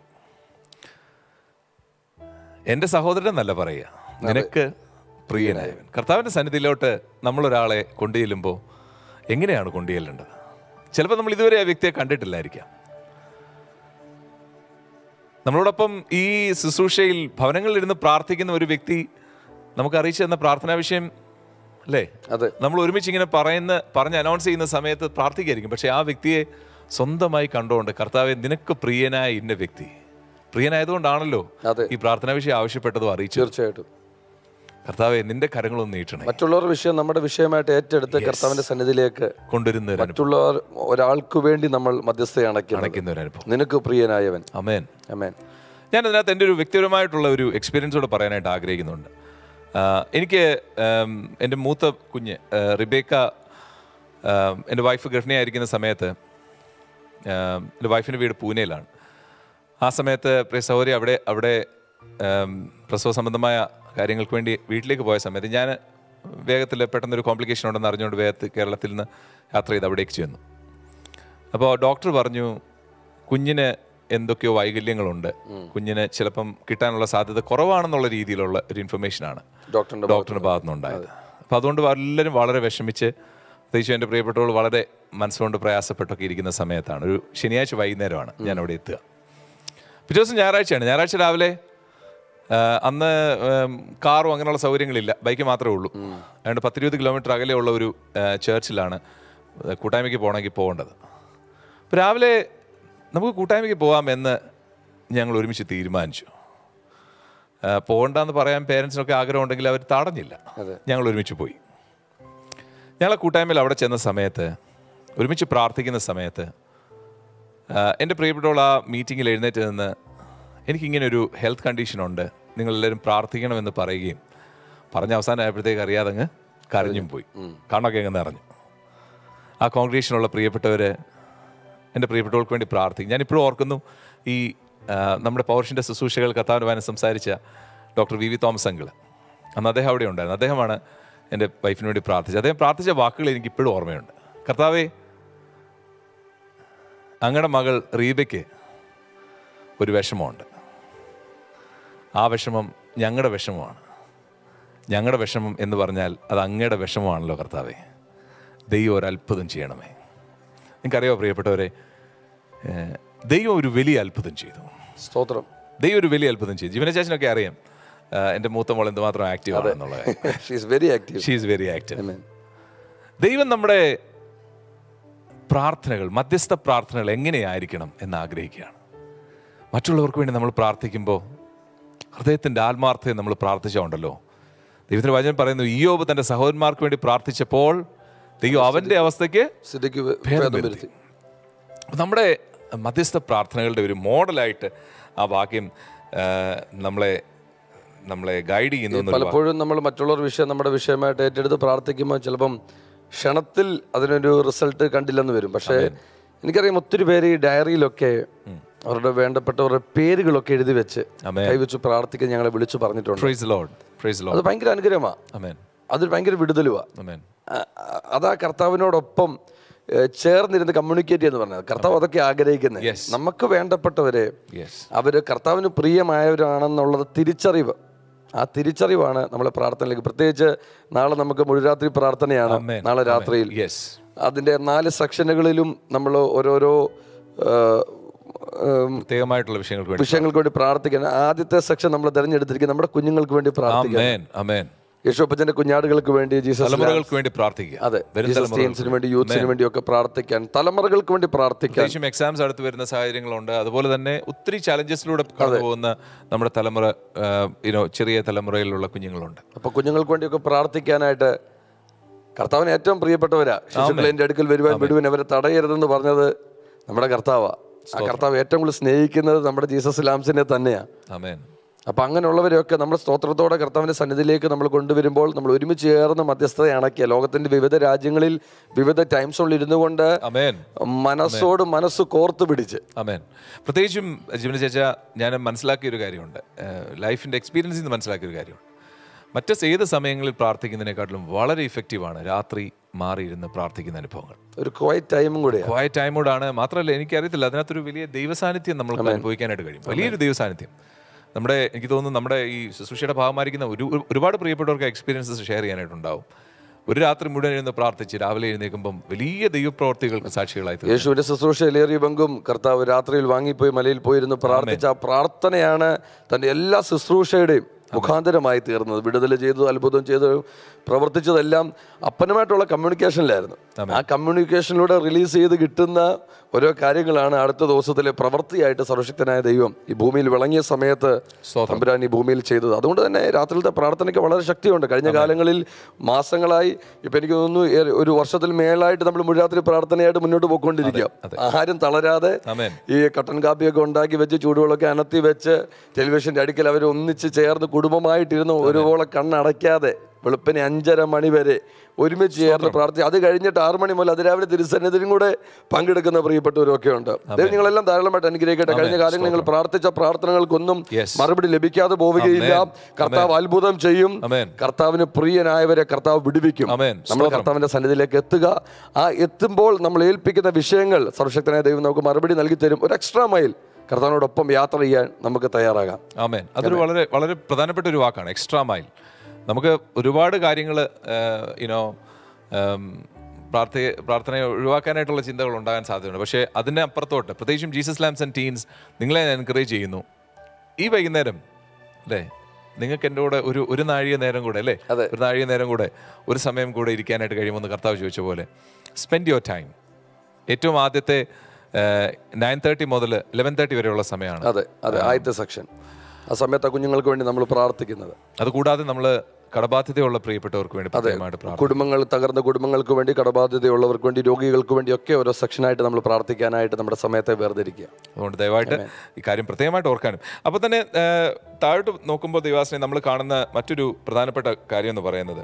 എൻ്റെ സഹോദരൻ എന്നല്ല പറയുക നിനക്ക് പ്രിയനായവൻ കർത്താവിൻ്റെ സന്നിധിയിലോട്ട് നമ്മളൊരാളെ കൊണ്ടുചെല്ലുമ്പോൾ എങ്ങനെയാണ് കൊണ്ടുചെല്ലേണ്ടത് ചിലപ്പോൾ നമ്മൾ ഇതുവരെ ആ വ്യക്തിയെ കണ്ടിട്ടില്ലായിരിക്കാം നമ്മളോടൊപ്പം ഈ ശുശ്രൂഷയിൽ ഭവനങ്ങളിൽ ഇരുന്ന് പ്രാർത്ഥിക്കുന്ന ഒരു വ്യക്തി നമുക്ക് അറിയിച്ചു തന്ന പ്രാർത്ഥനാ വിഷയം അല്ലേ അതെ നമ്മൾ ഒരുമിച്ച് ഇങ്ങനെ പറയുന്ന പറഞ്ഞ് അനൗൺസ് ചെയ്യുന്ന സമയത്ത് പ്രാർത്ഥിക്കായിരിക്കും പക്ഷെ ആ വ്യക്തിയെ സ്വന്തമായി കണ്ടുകൊണ്ട് കർത്താവെ നിനക്ക് പ്രിയനായ ഇന്ന വ്യക്തി പ്രിയനായതുകൊണ്ടാണല്ലോ അതെ ഈ പ്രാർത്ഥനാ വിഷയം ആവശ്യപ്പെട്ടതും അറിയിച്ചു തീർച്ചയായിട്ടും കർത്താവെ നിന്റെ കരങ്ങളൊന്ന് നീട്ടണേ മറ്റുള്ളവരുടെ വിഷയം നമ്മുടെ വിഷയമായിട്ട് ഏറ്റെടുത്ത് കർത്താവിന്റെ സന്നിധിയിലേക്ക് കൊണ്ടുവരുന്ന ഒരു അനുഭവം മറ്റുള്ളവർ ഒരാൾക്ക് വേണ്ടി നമ്മൾ മധ്യസ്ഥ അണയ്ക്കണം അണയ്ക്കുന്ന ഒരു അനുഭവം നിനക്ക് പ്രിയനായവൻ അമേൻ അമേൻ ഞാൻ അതിനകത്ത് എൻ്റെ ഒരു വ്യക്തിപരമായിട്ടുള്ള ഒരു എക്സ്പീരിയൻസ് കൂടെ പറയാനായിട്ട് ആഗ്രഹിക്കുന്നുണ്ട് ആ, എനിക്ക് ആം, എൻ്റെ മൂത്ത കുഞ്ഞ് ആ, റിബേക്ക ആം, എൻ്റെ വൈഫ് ഗർഭിണിയായിരിക്കുന്ന സമയത്ത് ആം, എൻ്റെ വൈഫിൻ്റെ വീട് പൂനെയിലാണ് ആ സമയത്ത് പ്രിയ സഹോദരി അവിടെ അവിടെ ആം, പ്രസവ സംബന്ധമായ കാര്യങ്ങൾക്ക് വേണ്ടി വീട്ടിലേക്ക് പോയ സമയത്ത് ഞാൻ വേഗത്തിൽ പെട്ടെന്നൊരു കോംപ്ലിക്കേഷൻ ഉണ്ടെന്ന് അറിഞ്ഞുകൊണ്ട് വേഗത്തിൽ കേരളത്തിൽ നിന്ന് യാത്ര ചെയ്ത് അവിടേക്ക് ചെന്നു അപ്പോൾ ഡോക്ടർ പറഞ്ഞു കുഞ്ഞിന് എന്തൊക്കെയോ വൈകല്യങ്ങളുണ്ട് കുഞ്ഞിന് ചിലപ്പം കിട്ടാനുള്ള സാധ്യത കുറവാണെന്നുള്ള രീതിയിലുള്ള ഒരു ഇൻഫർമേഷനാണ് ഡോക്ടറിന്റെ ഡോക്ടറിന്റെ ഭാഗത്തു നിന്നുണ്ടായത് അപ്പോൾ അതുകൊണ്ട് എല്ലാവരും വളരെ വിഷമിച്ച് പ്രത്യേകിച്ച് എൻ്റെ പ്രിയപ്പെട്ടവൾ വളരെ മനസ്സുകൊണ്ട് പ്രയാസപ്പെട്ടൊക്കെ ഇരിക്കുന്ന സമയത്താണ് ഒരു ശനിയാഴ്ച വൈകുന്നേരമാണ് ഞാൻ അവിടെ എത്തുക പിറ്റേ ദിവസം ഞായറാഴ്ചയാണ് ഞായറാഴ്ച രാവിലെ ആ, അന്ന് ഉം, കാറും അങ്ങനെയുള്ള സൗകര്യങ്ങളില്ല ബൈക്ക് മാത്രമേ ഉള്ളൂ അതുകൊണ്ട് പത്തിരുപത് കിലോമീറ്റർ അകലെയുള്ള ഒരു ആ, ചേർച്ചിലാണ് കൂട്ടായ്മയ്ക്ക് പോകണമെങ്കിൽ പോകേണ്ടത് അപ്പോൾ രാവിലെ നമുക്ക് കൂട്ടായ്മയ്ക്ക് പോകാമെന്ന് ഞങ്ങൾ ഒരുമിച്ച് തീരുമാനിച്ചു ആ, പോകണ്ടെന്ന് പറയാൻ പേരൻസിനൊക്കെ ആഗ്രഹം ഉണ്ടെങ്കിൽ അവർ തടഞ്ഞില്ല അതെ. ഞങ്ങൾ ഒരുമിച്ച് പോയി ഞങ്ങൾ കൂട്ടായ്മയിൽ അവിടെ ചെന്ന സമയത്ത് ഒരുമിച്ച് പ്രാർത്ഥിക്കുന്ന സമയത്ത് ആ, എൻ്റെ പ്രിയപ്പെട്ടവൾ ആ മീറ്റിങ്ങിൽ എഴുന്നേറ്റ് നിന്ന് എനിക്കിങ്ങനെ ഒരു ഹെൽത്ത് കണ്ടീഷൻ ഉണ്ട് നിങ്ങളെല്ലാവരും പ്രാർത്ഥിക്കണമെന്ന് പറയുകയും പറഞ്ഞ അവസാനം ആയപ്പോഴത്തേക്ക് അറിയാതെ അങ്ങ് കരഞ്ഞും പോയി കണ്ണൊക്കെ അങ്ങ് നിറഞ്ഞു ആ കോൺഗ്രീഷനുള്ള പ്രിയപ്പെട്ടവർ എൻ്റെ പ്രിയപ്പെട്ടവർക്ക് വേണ്ടി പ്രാർത്ഥിക്കും ഞാനിപ്പോഴും ഓർക്കുന്നു ഈ ആ, നമ്മുടെ പൗർഷിൻ്റെ ശുശ്രൂഷകൾ കത്താനുവാനും സംസാരിച്ച doctor V V Thomas uncle അന്ന് അദ്ദേഹം അവിടെ ഉണ്ടായിരുന്നു അദ്ദേഹമാണ് എൻ്റെ വൈഫിന് വേണ്ടി പ്രാർത്ഥിച്ചത് അദ്ദേഹം പ്രാർത്ഥിച്ച വാക്കുകൾ എനിക്ക് ഇപ്പോഴും ഓർമ്മയുണ്ട് കർത്താവേ അങ്ങയുടെ മകൾ റീബയ്ക്ക് ഒരു വിഷമമുണ്ട് ആ വിഷമം ഞങ്ങളുടെ വിഷമമാണ് ഞങ്ങളുടെ വിഷമം എന്ന് പറഞ്ഞാൽ അത് അങ്ങയുടെ വിഷമമാണല്ലോ കർത്താവേ ദൈവം ഒരു അത്ഭുതം ചെയ്യണമേ നിങ്ങൾക്കറിയാമോ പ്രിയപ്പെട്ടവരെ ഏഹ്, ദൈവം ഒരു വലിയ അത്ഭുതം ചെയ്തു സ്തോത്രം ദൈവം ഒരു വലിയ അത്ഭുതം ചെയ്തു ജീവന ചേച്ചനൊക്കെ അറിയാം ആഹ്, എൻ്റെ മൂത്ത മോൾ എന്തുമാത്രം ആക്റ്റീവ് ആണെന്നുള്ള കാര്യം she's very active she is very active ദൈവം നമ്മുടെ പ്രാർത്ഥനകൾ മധ്യസ്ഥ പ്രാർത്ഥനകൾ എങ്ങനെയായിരിക്കണം എന്ന് ആഗ്രഹിക്കുകയാണ് മറ്റുള്ളവർക്ക് വേണ്ടി നമ്മൾ പ്രാർത്ഥിക്കുമ്പോൾ ഹൃദയത്തിൻ്റെ ആത്മാർത്ഥതയെ നമ്മൾ പ്രാർത്ഥിച്ചുണ്ടല്ലോ ദൈവത്തിൻ്റെ വചനം പറയുന്നു ഈയോബ് തൻ്റെ സഹോദരന്മാർക്ക് വേണ്ടി പ്രാർത്ഥിച്ചപ്പോൾ ദൈവം അവൻ്റെ അവസ്ഥയ്ക്ക് സ്ഥിതിക്ക് ഭേദം ഭേദം വരുത്തി. വരുത്തി അപ്പൊ നമ്മുടെ മധ്യസ്ഥ പ്രാർത്ഥനകളുടെ ഒരു മോഡലായിട്ട് ആ വാക്യം ആ, നമ്മളെ നമ്മളെ ഗൈഡ് ചെയ്യുന്നു എന്നൊരു വാ- പലപ്പോഴും നമ്മൾ മറ്റുള്ളവർ വിഷയം നമ്മുടെ വിഷയമായിട്ട് ഏറ്റെടുത്ത് പ്രാർത്ഥിക്കുമ്പോൾ ചിലപ്പം ക്ഷണത്തിൽ അതിനൊരു റിസൾട്ട് കണ്ടില്ലെന്ന് വരും പക്ഷേ എനിക്കറിയാം ഒത്തിരി പേര് ഈ ഡയറിയിലൊക്കെ അവരുടെ വേണ്ടപ്പെട്ടവരുടെ പേരുകളൊക്കെ എഴുതി വെച്ച് ആമേൻ. കൈവച്ച് പ്രാർത്ഥിക്കാൻ ഞങ്ങളെ വിളിച്ചു പറഞ്ഞിട്ടുണ്ട് പ്രൈസ് ലോഡ് പ്രൈസ് അത് ലോഡ് ഭയങ്കര അനുഗ്രഹമാണ് അമേൻ അതൊരു ഭയങ്കര വിടുതലുവാ അമേൻ ആ- ആ- അതാ കർത്താവിനോടൊപ്പം ഏ, ചേർന്നിരുന്ന് കമ്മ്യൂണിക്കേറ്റ് ചെയ്യുന്നു പറഞ്ഞത് കർത്താവ് അതൊക്കെ ആഗ്രഹിക്കുന്നത് Yes. നമുക്ക് വേണ്ടപ്പെട്ടവരെ യെസ് അവര് കർത്താവിന് പ്രിയമായവരാണെന്നുള്ളത് തിരിച്ചറിവ് ആ തിരിച്ചറിവാണ് നമ്മളെ പ്രാർത്ഥനയിലേക്ക് പ്രത്യേകിച്ച് നാളെ നമുക്ക് മുഴുരാത്രി പ്രാർത്ഥനയാണ് Amen. നാളെ രാത്രിയിൽ യെസ് അതിന്റെ നാല് സെക്ഷനുകളിലും നമ്മൾ ഓരോരോ ആ, ഉം, പ്രത്യേകമായിട്ടുള്ള വിഷയങ്ങൾക്ക് വേണ്ടി വിഷയങ്ങൾക്ക് വേണ്ടി പ്രാർത്ഥിക്കാൻ ആദ്യത്തെ സെക്ഷൻ നമ്മൾ തിരഞ്ഞെടുത്തിരിക്കുന്നത് നമ്മുടെ കുഞ്ഞുങ്ങൾക്ക് വേണ്ടി പ്രാർത്ഥിക്കാൻ അമേൻ അമേൻ യേശോപ്പച്ചന്റെ കുഞ്ഞാടുകൾക്ക് വേണ്ടി ജീസസ് തലമുറകൾക്ക് വേണ്ടി പ്രാർത്ഥിക്കുക അതെ വരും ജീസസ് തലമുറകൾക്ക് ടീംസിന് വേണ്ടി യൂത്ത്സിന് വേണ്ടി ഒക്കെ പ്രാർത്ഥിക്കാൻ തലമുറകൾക്ക് വേണ്ടി പ്രാർത്ഥിക്കാൻ പ്രത്യേകിച്ചും എക്സാംസ് അടുത്ത് വരുന്ന സാഹചര്യങ്ങളുണ്ട് അതുപോലെ തന്നെ ഒത്തിരി ചലഞ്ചസിലൂടെ കടന്നു പോകുന്ന നമ്മുടെ തലമുറ യുനോ ചെറിയ തലമുറയിലുള്ള കുഞ്ഞുങ്ങളുണ്ട് അപ്പൊ കുഞ്ഞുങ്ങൾക്ക് വേണ്ടിയൊക്കെ പ്രാർത്ഥിക്കാനായിട്ട് കർത്താവിന് ഏറ്റവും പ്രിയപ്പെട്ടവരാ ശിശുക്കളെ എന്റെ അടുക്കൽ വരുവാൻ വിടുവൻ അവരെ തടയരുതെന്ന് പറഞ്ഞത് നമ്മുടെ കർത്താവാ ആ കർത്താവ് ഏറ്റവും കൂടുതൽ സ്നേഹിക്കുന്നത് നമ്മുടെ ജീസസ് ലാംസിനെ തന്നെയാ അമേൻ അപ്പൊ അങ്ങനെയുള്ളവരെയൊക്കെ നമ്മൾ സ്തോത്രത്തോടെ കർത്താവിന്റെ സന്നിധിയിലേക്ക് നമ്മൾ കൊണ്ടുവരുമ്പോൾ നമ്മൾ ഒരുമിച്ച് ചേർന്ന് മധ്യസ്ഥത അണക്കിയ ലോകത്തിന്റെ വിവിധ രാജ്യങ്ങളിൽ വിവിധ ടൈം സോണിൽ ഇരുന്നു കൊണ്ട് അമേൻ മനസ്സോട് മനസ്സ് കോർത്ത് പിടിച്ച് അമേൻ പ്രത്യേകിച്ചും ജീവന ചേച്ച ഞാൻ മനസ്സിലാക്കിയ ഒരു കാര്യമുണ്ട് ലൈഫിൻ്റെ എക്സ്പീരിയൻസിൽ നിന്ന് മനസ്സിലാക്കിയ ഒരു കാര്യമുണ്ട് മറ്റ് ഏത് സമയങ്ങളിൽ പ്രാർത്ഥിക്കുന്നതിനെക്കാട്ടിലും വളരെ ഇഫക്റ്റീവാണ് രാത്രി മാറിയിരുന്ന് പ്രാർത്ഥിക്കുന്ന അനുഭവങ്ങൾ ഒരു ക്വൈറ്റ് ടൈമും കൂടെയാണ് ക്വായ ടൈമോടാണ് മാത്രമല്ല എനിക്കറിയത്തില്ല അതിനകത്തൊരു വലിയ ദൈവസാന്നിധ്യം നമ്മൾക്ക് അനുഭവിക്കാനായിട്ട് കഴിയും വലിയൊരു ദൈവസാന്നിധ്യം നമ്മുടെ എനിക്ക് തോന്നുന്നു നമ്മുടെ ഈ ശുശ്രൂഷയുടെ ഭാഗമായിരിക്കുന്ന ഒരു ഒരു- ഒരുപാട് പ്രിയപ്പെട്ടവർക്ക് എക്സ്പീരിയൻസസ് ഷെയർ ചെയ്യാനായിട്ടുണ്ടാവും ഒരു രാത്രി മുഴുവൻ ഇരുന്ന് പ്രാർത്ഥിച്ച് രാവിലെ എഴുന്നേൽക്കുമ്പം വലിയ ദൈവപ്രവർത്തികൾക്ക് സാക്ഷികളായി തീർന്നു. യേശുവിന്റെ ശുശ്രൂഷയിലേറിയ പങ്കും കർത്താവ് രാത്രിയിൽ വാങ്ങിപ്പോയി മലയിൽ പോയിരുന്ന് പ്രാർത്ഥിച്ച ആ പ്രാർത്ഥനയാണ് തന്റെ എല്ലാ ശുശ്രൂഷയുടെയും മുഖാന്തരമായി തീർന്നത് വിടുതൽ ചെയ്തു അത്ഭുതം ചെയ്തു പ്രവർത്തിച്ചതെല്ലാം അപ്പനുമായിട്ടുള്ള കമ്മ്യൂണിക്കേഷനിലായിരുന്നു ആ കമ്മ്യൂണിക്കേഷനിലൂടെ റിലീസ് ചെയ്ത് കിട്ടുന്ന ഓരോ കാര്യങ്ങളാണ് അടുത്ത ദിവസത്തിലെ പ്രവൃത്തിയായിട്ട് സർവശക്തനായ ദൈവം ഈ ഭൂമിയിൽ വിളങ്ങിയ സമയത്ത് തമ്പുരാൻ ഈ ഭൂമിയിൽ ചെയ്തത് അതുകൊണ്ട് തന്നെ രാത്രിയിലത്തെ പ്രാർത്ഥനയ്ക്ക് വളരെ ശക്തിയുണ്ട് കഴിഞ്ഞ കാലങ്ങളിൽ മാസങ്ങളായി ഇപ്പൊ എനിക്ക് തോന്നുന്നു ഏ- ഒരു വർഷത്തിൽ മേളായിട്ട് നമ്മൾ മുഴുരാത്രി പ്രാർത്ഥനയായിട്ട് മുന്നോട്ട് പോയിക്കൊണ്ടിരിക്കുക ആരും തളരാതെ ആമേൻ ഈ കട്ടൻ കാപ്പിയൊക്കെ ഉണ്ടാക്കി വെച്ച് ചൂടുവെള്ളമൊക്കെ അനത്തി വെച്ച് ടെലിവിഷന്റെ അടുക്കൽ അവർ ഒന്നിച്ച് ചേർന്ന് കുടുംബമായിട്ടിരുന്ന് ഒരുപോലെ കണ്ണടയ്ക്കാതെ വെളുപ്പിന് അഞ്ചര മണി വരെ ഒരുമിച്ച് ചേർന്ന് പ്രാർത്ഥി അത് കഴിഞ്ഞിട്ട് ആറ് മണി മുതൽ അതിരാവിലെ തിരുസന്നിധിയും കൂടെ പങ്കെടുക്കുന്ന പ്രിയപ്പെട്ടവരൊക്കെ ഉണ്ട് ദൈവം നിങ്ങളെല്ലാം ധാരാളമായിട്ട് അനുഗ്രഹിക്കട്ടെ കഴിഞ്ഞ കാലങ്ങളിൽ നിങ്ങൾ പ്രാർത്ഥിച്ച പ്രാർത്ഥനകൾക്കൊന്നും Yes. മറുപടി ലഭിക്കാതെ പോവുകയില്ല കർത്താവ് അത്ഭുതം ചെയ്യും അമേൻ കർത്താവിന് പ്രിയനായവരെ കർത്താവ് വിടുവിക്കും അമേൻ നമ്മൾ കർത്താവിന്റെ സന്നിധിയിലേക്ക് എത്തുക ആ എത്തുമ്പോൾ നമ്മൾ ഏൽപ്പിക്കുന്ന വിഷയങ്ങൾ സർവശക്തനായ ദൈവം നമുക്ക് മറുപടി നൽകി തരും ഒരു എക്സ്ട്രാ മൈൽ കർത്താവിനോടൊപ്പം യാത്ര ചെയ്യാൻ നമുക്ക് തയ്യാറാകാം ആമേൻ അതൊരു വളരെ വളരെ പ്രധാനപ്പെട്ട ഒരു വാക്കാണ് എക്സ്ട്രാ മൈൽ നമുക്ക് ഒരുപാട് കാര്യങ്ങൾ യുനോ പ്രാർത്ഥന പ്രാർത്ഥനയെ ഒഴിവാക്കാനായിട്ടുള്ള ചിന്തകൾ ഉണ്ടാകാൻ സാധ്യതയുണ്ട് പക്ഷേ അതിൻ്റെ അപ്പുറത്തോട്ട് പ്രത്യേകിച്ചും ജീസസ് ലാംസ് ആൻഡ് ടീൻസ് നിങ്ങളെ ഞാൻ എൻകറേജ് ചെയ്യുന്നു ഈ വൈകുന്നേരം അല്ലേ നിങ്ങൾക്ക് എൻ്റെ കൂടെ ഒരു ഒരു നാഴിക നേരം കൂടെ അല്ലേ അതെ. ഒരു നാഴിക നേരം കൂടെ ഒരു സമയം കൂടെ ഇരിക്കാനായിട്ട് കഴിയുമെന്ന് കർത്താവ് ചോദിച്ച പോലെ സ്പെൻഡ് യുവർ ടൈം ഏറ്റവും ആദ്യത്തെ നയൻ തേർട്ടി മുതൽ ലെവൻ തേർട്ടി വരെയുള്ള സമയമാണ് അതെ അതെ ആദ്യത്തെ സെക്ഷൻ ആ സമയത്ത് ആ കുഞ്ഞുങ്ങൾക്ക് വേണ്ടി നമ്മൾ പ്രാർത്ഥിക്കുന്നത് അതുകൂടാതെ നമ്മൾ കടബാധ്യതയുള്ള പ്രിയപ്പെട്ടവർക്ക് വേണ്ടി പ്രത്യേകമായിട്ട് പ്രാർത്ഥിക്കാം കുടുംബങ്ങൾ തകർന്ന കുടുംബങ്ങൾക്ക് വേണ്ടി കടബാധ്യതയുള്ളവർക്ക് വേണ്ടി രോഗികൾക്ക് വേണ്ടി ഒക്കെ ഓരോ സെക്ഷനായിട്ട് നമ്മൾ പ്രാർത്ഥിക്കാനായിട്ട് നമ്മുടെ സമയത്തെ വേർതിരിക്കുക അതുകൊണ്ട് ദയവായിട്ട് ഈ കാര്യം പ്രത്യേകമായിട്ട് ഓർക്കാനും അപ്പോൾ തന്നെ ആ, താഴോട്ട് നോക്കുമ്പോൾ ദൈവാസനെ നമ്മൾ കാണുന്ന മറ്റൊരു പ്രധാനപ്പെട്ട കാര്യം എന്ന് പറയുന്നത്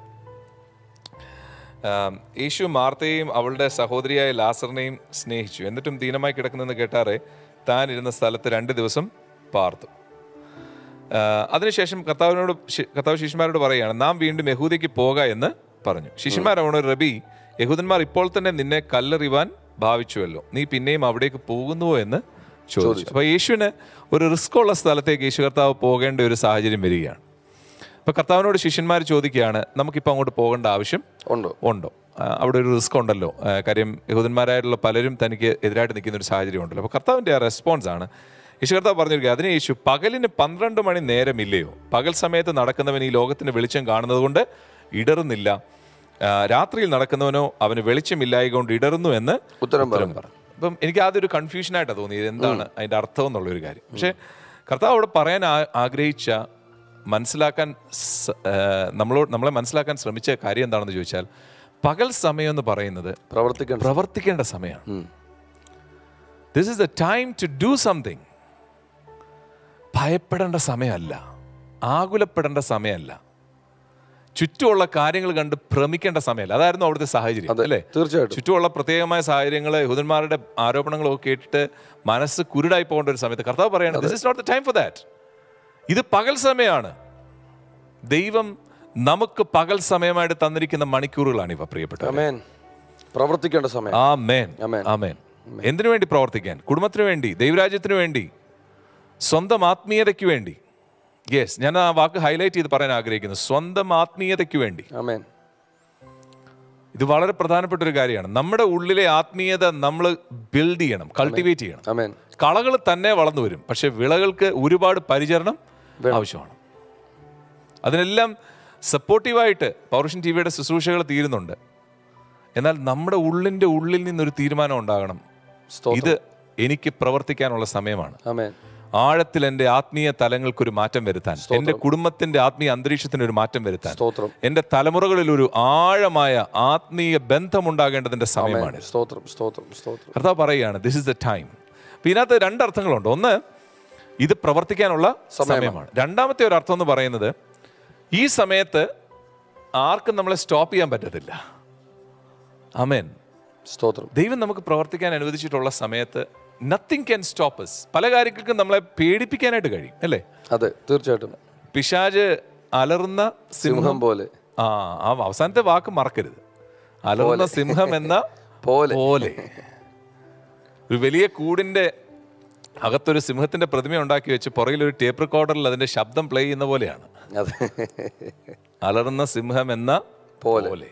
ആ, യേശു മാർത്തയെയും അവളുടെ സഹോദരിയായ ലാസറിനെയും സ്നേഹിച്ചു എന്നിട്ടും ദീനമായി കിടക്കുന്നെന്ന് കേട്ടാറെ താൻ ഇരുന്ന സ്ഥലത്ത് രണ്ട് ദിവസം പാർത്തു ആ, അതിനുശേഷം കർത്താവിനോട് ശി- കർത്താവ് ശിഷ്യന്മാരോട് പറയുകയാണ് നാം വീണ്ടും യഹൂദയ്ക്ക് പോക എന്ന് പറഞ്ഞു ശിഷ്യന്മാരവണ റബി യഹൂദന്മാർ ഇപ്പോൾ തന്നെ നിന്നെ കല്ലെറിവാൻ ഭാവിച്ചുവല്ലോ നീ പിന്നെയും അവിടേക്ക് പോകുന്നുവോ എന്ന് ചോദിച്ചു അപ്പൊ യേശുവിന് ഒരു റിസ്ക് ഉള്ള സ്ഥലത്തേക്ക് യേശു കർത്താവ് പോകേണ്ട ഒരു സാഹചര്യം വരികയാണ് അപ്പൊ കർത്താവിനോട് ശിഷ്യന്മാർ ചോദിക്കുകയാണ് നമുക്കിപ്പോൾ അങ്ങോട്ട് പോകേണ്ട ആവശ്യം ഉണ്ടോ ഉണ്ടോ ആ, അവിടെ ഒരു റിസ്ക് ഉണ്ടല്ലോ ആ, കാര്യം യഹൂദന്മാരായിട്ടുള്ള പലരും തനിക്ക് എതിരായിട്ട് നിൽക്കുന്ന ഒരു സാഹചര്യം ഉണ്ടല്ലോ അപ്പോൾ കർത്താവിൻ്റെ ആ റെസ്പോൺസ് ആണ് യേശു കർത്താവ് പറഞ്ഞിരിക്കുക അതിന് യേശു പകലിന് പന്ത്രണ്ട് മണി നേരമില്ലയോ പകൽ സമയത്ത് നടക്കുന്നവൻ ഈ ലോകത്തിന് വെളിച്ചം കാണുന്നത് കൊണ്ട് ഇടറുന്നില്ല ആ, രാത്രിയിൽ നടക്കുന്നവനോ അവന് വെളിച്ചമില്ലായക കൊണ്ട് ഇടറുന്നു എന്ന് ഉത്തരം ഉത്തരം പറഞ്ഞു അപ്പം എനിക്ക് ആദ്യം ഒരു കൺഫ്യൂഷനായിട്ടാണ് തോന്നിയത് എന്താണ് അതിൻ്റെ അർത്ഥം എന്നുള്ള ഒരു കാര്യം പക്ഷേ കർത്താവ് അവിടെ പറയാൻ ആ- ആഗ്രഹിച്ച മനസ്സിലാക്കാൻ സ- ആ, നമ്മളോട് നമ്മളെ മനസ്സിലാക്കാൻ ശ്രമിച്ച കാര്യം എന്താണെന്ന് ചോദിച്ചാൽ പകൽ സമയം എന്ന് പറയുന്നത് പ്രവർത്തിക്കണം പ്രവർത്തിക്കേണ്ട സമയമാണ് this is the time to do something ഭയപ്പെടേണ്ട സമയമല്ല ആകുലപ്പെടേണ്ട സമയമല്ല ചുറ്റുമുള്ള കാര്യങ്ങൾ കണ്ട് ഭ്രമിക്കേണ്ട സമയമല്ല അതായിരുന്നു അവിടുത്തെ സാഹചര്യം അല്ലേ തീർച്ചയായിട്ടും ചുറ്റുമുള്ള പ്രത്യേകമായ സാഹചര്യങ്ങൾ യഹൂദന്മാരുടെ ആരോപണങ്ങളൊക്കെ കേട്ടിട്ട് മനസ്സ് കുരുടായി പോകേണ്ട ഒരു സമയത്ത് കർത്താവ് പറയാണ് this is not the time for that ഇത് പകൽ സമയമാണ് ദൈവം നമുക്ക് പകൽ സമയമായിട്ട് തന്നിരിക്കുന്ന മണിക്കൂറുകളാണ് ഇവ പ്രിയപ്പെട്ട അമേൻ പ്രവർത്തിക്കേണ്ട സമയം ആ മേൻ Amen. ആ മേൻ എന്തിനു വേണ്ടി പ്രവർത്തിക്കാൻ കുടുംബത്തിന് വേണ്ടി ദൈവരാജ്യത്തിന് വേണ്ടി സ്വന്തം ആത്മീയതയ്ക്ക് വേണ്ടി യെസ് ഞാൻ ആ വാക്ക് ഹൈലൈറ്റ് ചെയ്ത് പറയാൻ ആഗ്രഹിക്കുന്നു സ്വന്തം ആത്മീയതയ്ക്ക് വേണ്ടി അമേൻ ഇത് വളരെ പ്രധാനപ്പെട്ട ഒരു കാര്യമാണ് നമ്മുടെ ഉള്ളിലെ ആത്മീയത നമ്മൾ ബിൽഡ് ചെയ്യണം കൾട്ടിവേറ്റ് ചെയ്യണം അമേൻ കളകൾ തന്നെ വളർന്നു വരും പക്ഷെ വിളകൾക്ക് ഒരുപാട് പരിചരണം ആവശ്യമാണ് അതിനെല്ലാം സപ്പോർട്ടീവായിട്ട് പൗരുഷൻ ടി വിയുടെ ശുശ്രൂഷകൾ തീരുന്നുണ്ട് എന്നാൽ നമ്മുടെ ഉള്ളിൻ്റെ ഉള്ളിൽ നിന്നൊരു തീരുമാനം ഉണ്ടാകണം സ്തോത്രം ഇത് എനിക്ക് പ്രവർത്തിക്കാനുള്ള സമയമാണ് അമേൻ ആഴത്തിൽ എൻ്റെ ആത്മീയ തലങ്ങൾക്കൊരു മാറ്റം വരുത്താൻ എൻ്റെ കുടുംബത്തിന്റെ ആത്മീയ അന്തരീക്ഷത്തിന് ഒരു മാറ്റം വരുത്താൻ സ്തോത്രം എൻ്റെ തലമുറകളിൽ ഒരു ആഴമായ ആത്മീയ ബന്ധമുണ്ടാകേണ്ടതിന്റെ സമയമാണ് സ്തോത്രം സ്തോത്രം സ്തോത്രം കർത്താവ് പറയുകയാണ് ദിസ് ഇസ് ദ ടൈം അപ്പൊ ഇതിനകത്ത് രണ്ട് അർത്ഥങ്ങളുണ്ട് ഒന്ന് ഇത് പ്രവർത്തിക്കാനുള്ള സമയമാണ് രണ്ടാമത്തെ ഒരു അർത്ഥം എന്ന് പറയുന്നത് ഈ സമയത്ത് ആർക്കും നമ്മളെ സ്റ്റോപ്പ് ചെയ്യാൻ പറ്റത്തില്ല അമേൻ സ്തോത്രം ദൈവം നമുക്ക് പ്രവർത്തിക്കാൻ അനുവദിച്ചിട്ടുള്ള സമയത്ത് നത്തിങ് ക്യാൻ സ്റ്റോപ്പ് us പല കാര്യങ്ങൾക്കും നമ്മളെ പേടിപ്പിക്കാനായിട്ട് കഴിയും അല്ലേ അതെ തീർച്ചയായിട്ടും പിശാജ് അലറുന്ന സിംഹം സിംഹം പോലെ ആ ആ അവസാനത്തെ വാക്ക് മറക്കരുത് അലറുന്ന സിംഹം എന്ന പോലെ പോലെ ഒരു വലിയ കൂടിന്റെ അകത്തൊരു സിംഹത്തിന്റെ പ്രതിമ ഉണ്ടാക്കി വെച്ച് പുറകിൽ ഒരു ടേപ്പ് റെക്കോർഡറിൽ അതിന്റെ ശബ്ദം പ്ലേ ചെയ്യുന്ന പോലെയാണ് അതെ അലറുന്ന സിംഹം എന്ന പോലെ. പോലെ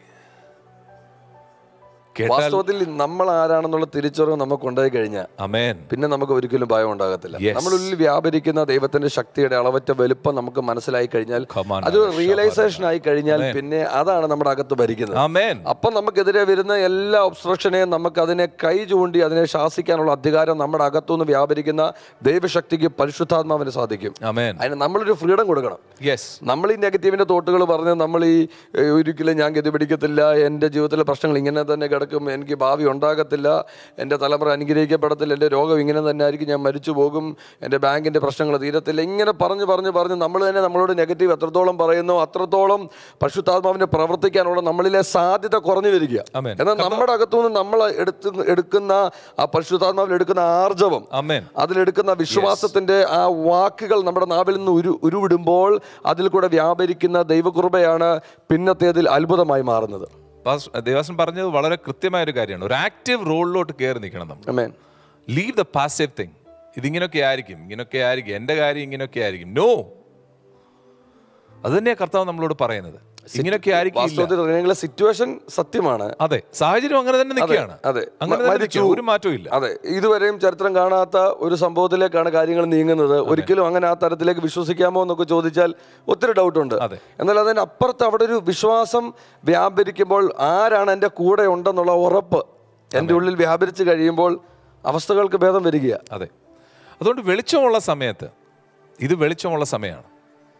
കേട്ടാൽ വാസ്തവത്തിൽ നമ്മൾ ആരാണെന്നുള്ള തിരിച്ചറിവ് നമുക്ക് ഉണ്ടായി കഴിഞ്ഞാൽ അമേൻ പിന്നെ നമുക്ക് ഒരിക്കലും ഭയം ഉണ്ടാകത്തില്ല Yes. നമ്മളുള്ളിൽ വ്യാപരിക്കുന്ന ദൈവത്തിന്റെ ശക്തിയുടെ അളവറ്റ വലുപ്പം നമുക്ക് മനസ്സിലായി കഴിഞ്ഞാൽ Come on, അത് Alex. റിയലൈസേഷൻ ആയി കഴിഞ്ഞാൽ പിന്നെ അതാണ് നമ്മുടെ അകത്ത് ഭരിക്കുന്നത് അമേൻ അപ്പം നമുക്കെതിരെ വരുന്ന എല്ലാ ഒബ്സ്ട്രക്ഷനെയും നമുക്ക് അതിനെ കൈ ചൂണ്ടി അതിനെ ശാസിക്കാനുള്ള അധികാരം നമ്മുടെ അകത്തുനിന്ന് വ്യാപരിക്കുന്ന ദൈവശക്തിക്ക് പരിശുദ്ധാത്മാവിന് സാധിക്കും അമേൻ അതിന് നമ്മളൊരു ഫ്രീഡം കൊടുക്കണം യെസ് നമ്മൾ ഈ നെഗറ്റീവിന്റെ തോട്ടുകൾ പറഞ്ഞ് നമ്മൾ ഈ ഏ, ഒരിക്കലും ഞാൻ ഗതി പിടിക്കത്തില്ല എൻ്റെ ജീവിതത്തിലെ പ്രശ്നങ്ങൾ ഇങ്ങനെ തന്നെ കിടക്കും എനിക്ക് ഭാവി ഉണ്ടാകത്തില്ല എൻ്റെ തലമുറ അനുഗ്രഹിക്കപ്പെടത്തില്ല എൻ്റെ രോഗം ഇങ്ങനെ തന്നെ ആയിരിക്കും ഞാൻ മരിച്ചു പോകും എൻ്റെ ബാങ്കിൻ്റെ പ്രശ്നങ്ങൾ തീരത്തില്ല ഇങ്ങനെ പറഞ്ഞ് പറഞ്ഞ് പറഞ്ഞ് നമ്മൾ തന്നെ നമ്മളോട് നെഗറ്റീവ് എത്രത്തോളം പറയുന്നു അത്രത്തോളം പശുത്താത്മാവിനെ പ്രവർത്തിക്കാനുള്ള നമ്മളിലെ സാധ്യത കുറഞ്ഞു വരിക Amen. എന്നാൽ നമ്മുടെ അകത്തുനിന്ന് നമ്മൾ എടുത്ത് എടുക്കുന്ന ആ പശുത്താത്മാവിൽ എടുക്കുന്ന ആർജവം അമേൻ അതിലെടുക്കുന്ന വിശ്വാസത്തിന്റെ ആ വാക്കുകൾ നമ്മുടെ നാവിൽ നിന്ന് ഉരു ഉരുവിടുമ്പോൾ അതിൽ കൂടെ വ്യാപരിക്കുന്ന ദൈവകൃപയാണ് പിന്നത്തേതിൽ അത്ഭുതമായി മാറുന്നത് ദേവാസൻ പറഞ്ഞത് വളരെ കൃത്യമായ ഒരു കാര്യമാണ് ഒരു ആക്റ്റീവ് റോളിലോട്ട് കയറി നിൽക്കണം നമ്മൾ amen leave the passive thing ഇതിങ്ങനെയൊക്കെ ആയിരിക്കും ഇങ്ങനെയൊക്കെ ആയിരിക്കും എൻ്റെ കാര്യം ഇങ്ങനെയൊക്കെ ആയിരിക്കും നോ അത് തന്നെയാണ് കർത്താവ് നമ്മളോട് പറയുന്നത് ഇങ്ങനെയൊക്കെ ആയിരിക്കും വാസ്തവത്തിൽ നിങ്ങളെ സിറ്റുവേഷൻ സത്യമാണ് അതെ സാഹചര്യം അങ്ങനെ തന്നെ നിൽക്കുകയാണ് അതെ അങ്ങനെ തന്നെ മരിച്ചു. നിൽക്കുകയാണ്. ഒരു മാറ്റവും ഇല്ല അതെ ഇതുവരെയും ചരിത്രം കാണാത്ത ഒരു സംഭവത്തിലേക്കാണ് കാര്യങ്ങൾ നീങ്ങുന്നത് ഒരിക്കലും അങ്ങനെ ആ തരത്തിലേക്ക് വിശ്വസിക്കാമോ എന്നൊക്കെ ചോദിച്ചാൽ ഒത്തിരി ഡൗട്ടുണ്ട് അതെ. എന്നാൽ അതിന് അപ്പുറത്ത് അവിടെ ഒരു വിശ്വാസം വ്യാപരിക്കുമ്പോൾ ആരാണ് എൻ്റെ കൂടെ ഉണ്ടെന്നുള്ള ഉറപ്പ് എൻ്റെ ഉള്ളിൽ വ്യാപരിച്ച് കഴിയുമ്പോൾ അവസ്ഥകൾക്ക് ഭേദം വരികയാണ് അതെ അതുകൊണ്ട് വെളിച്ചമുള്ള സമയത്ത് ഇത് വെളിച്ചമുള്ള സമയമാണ്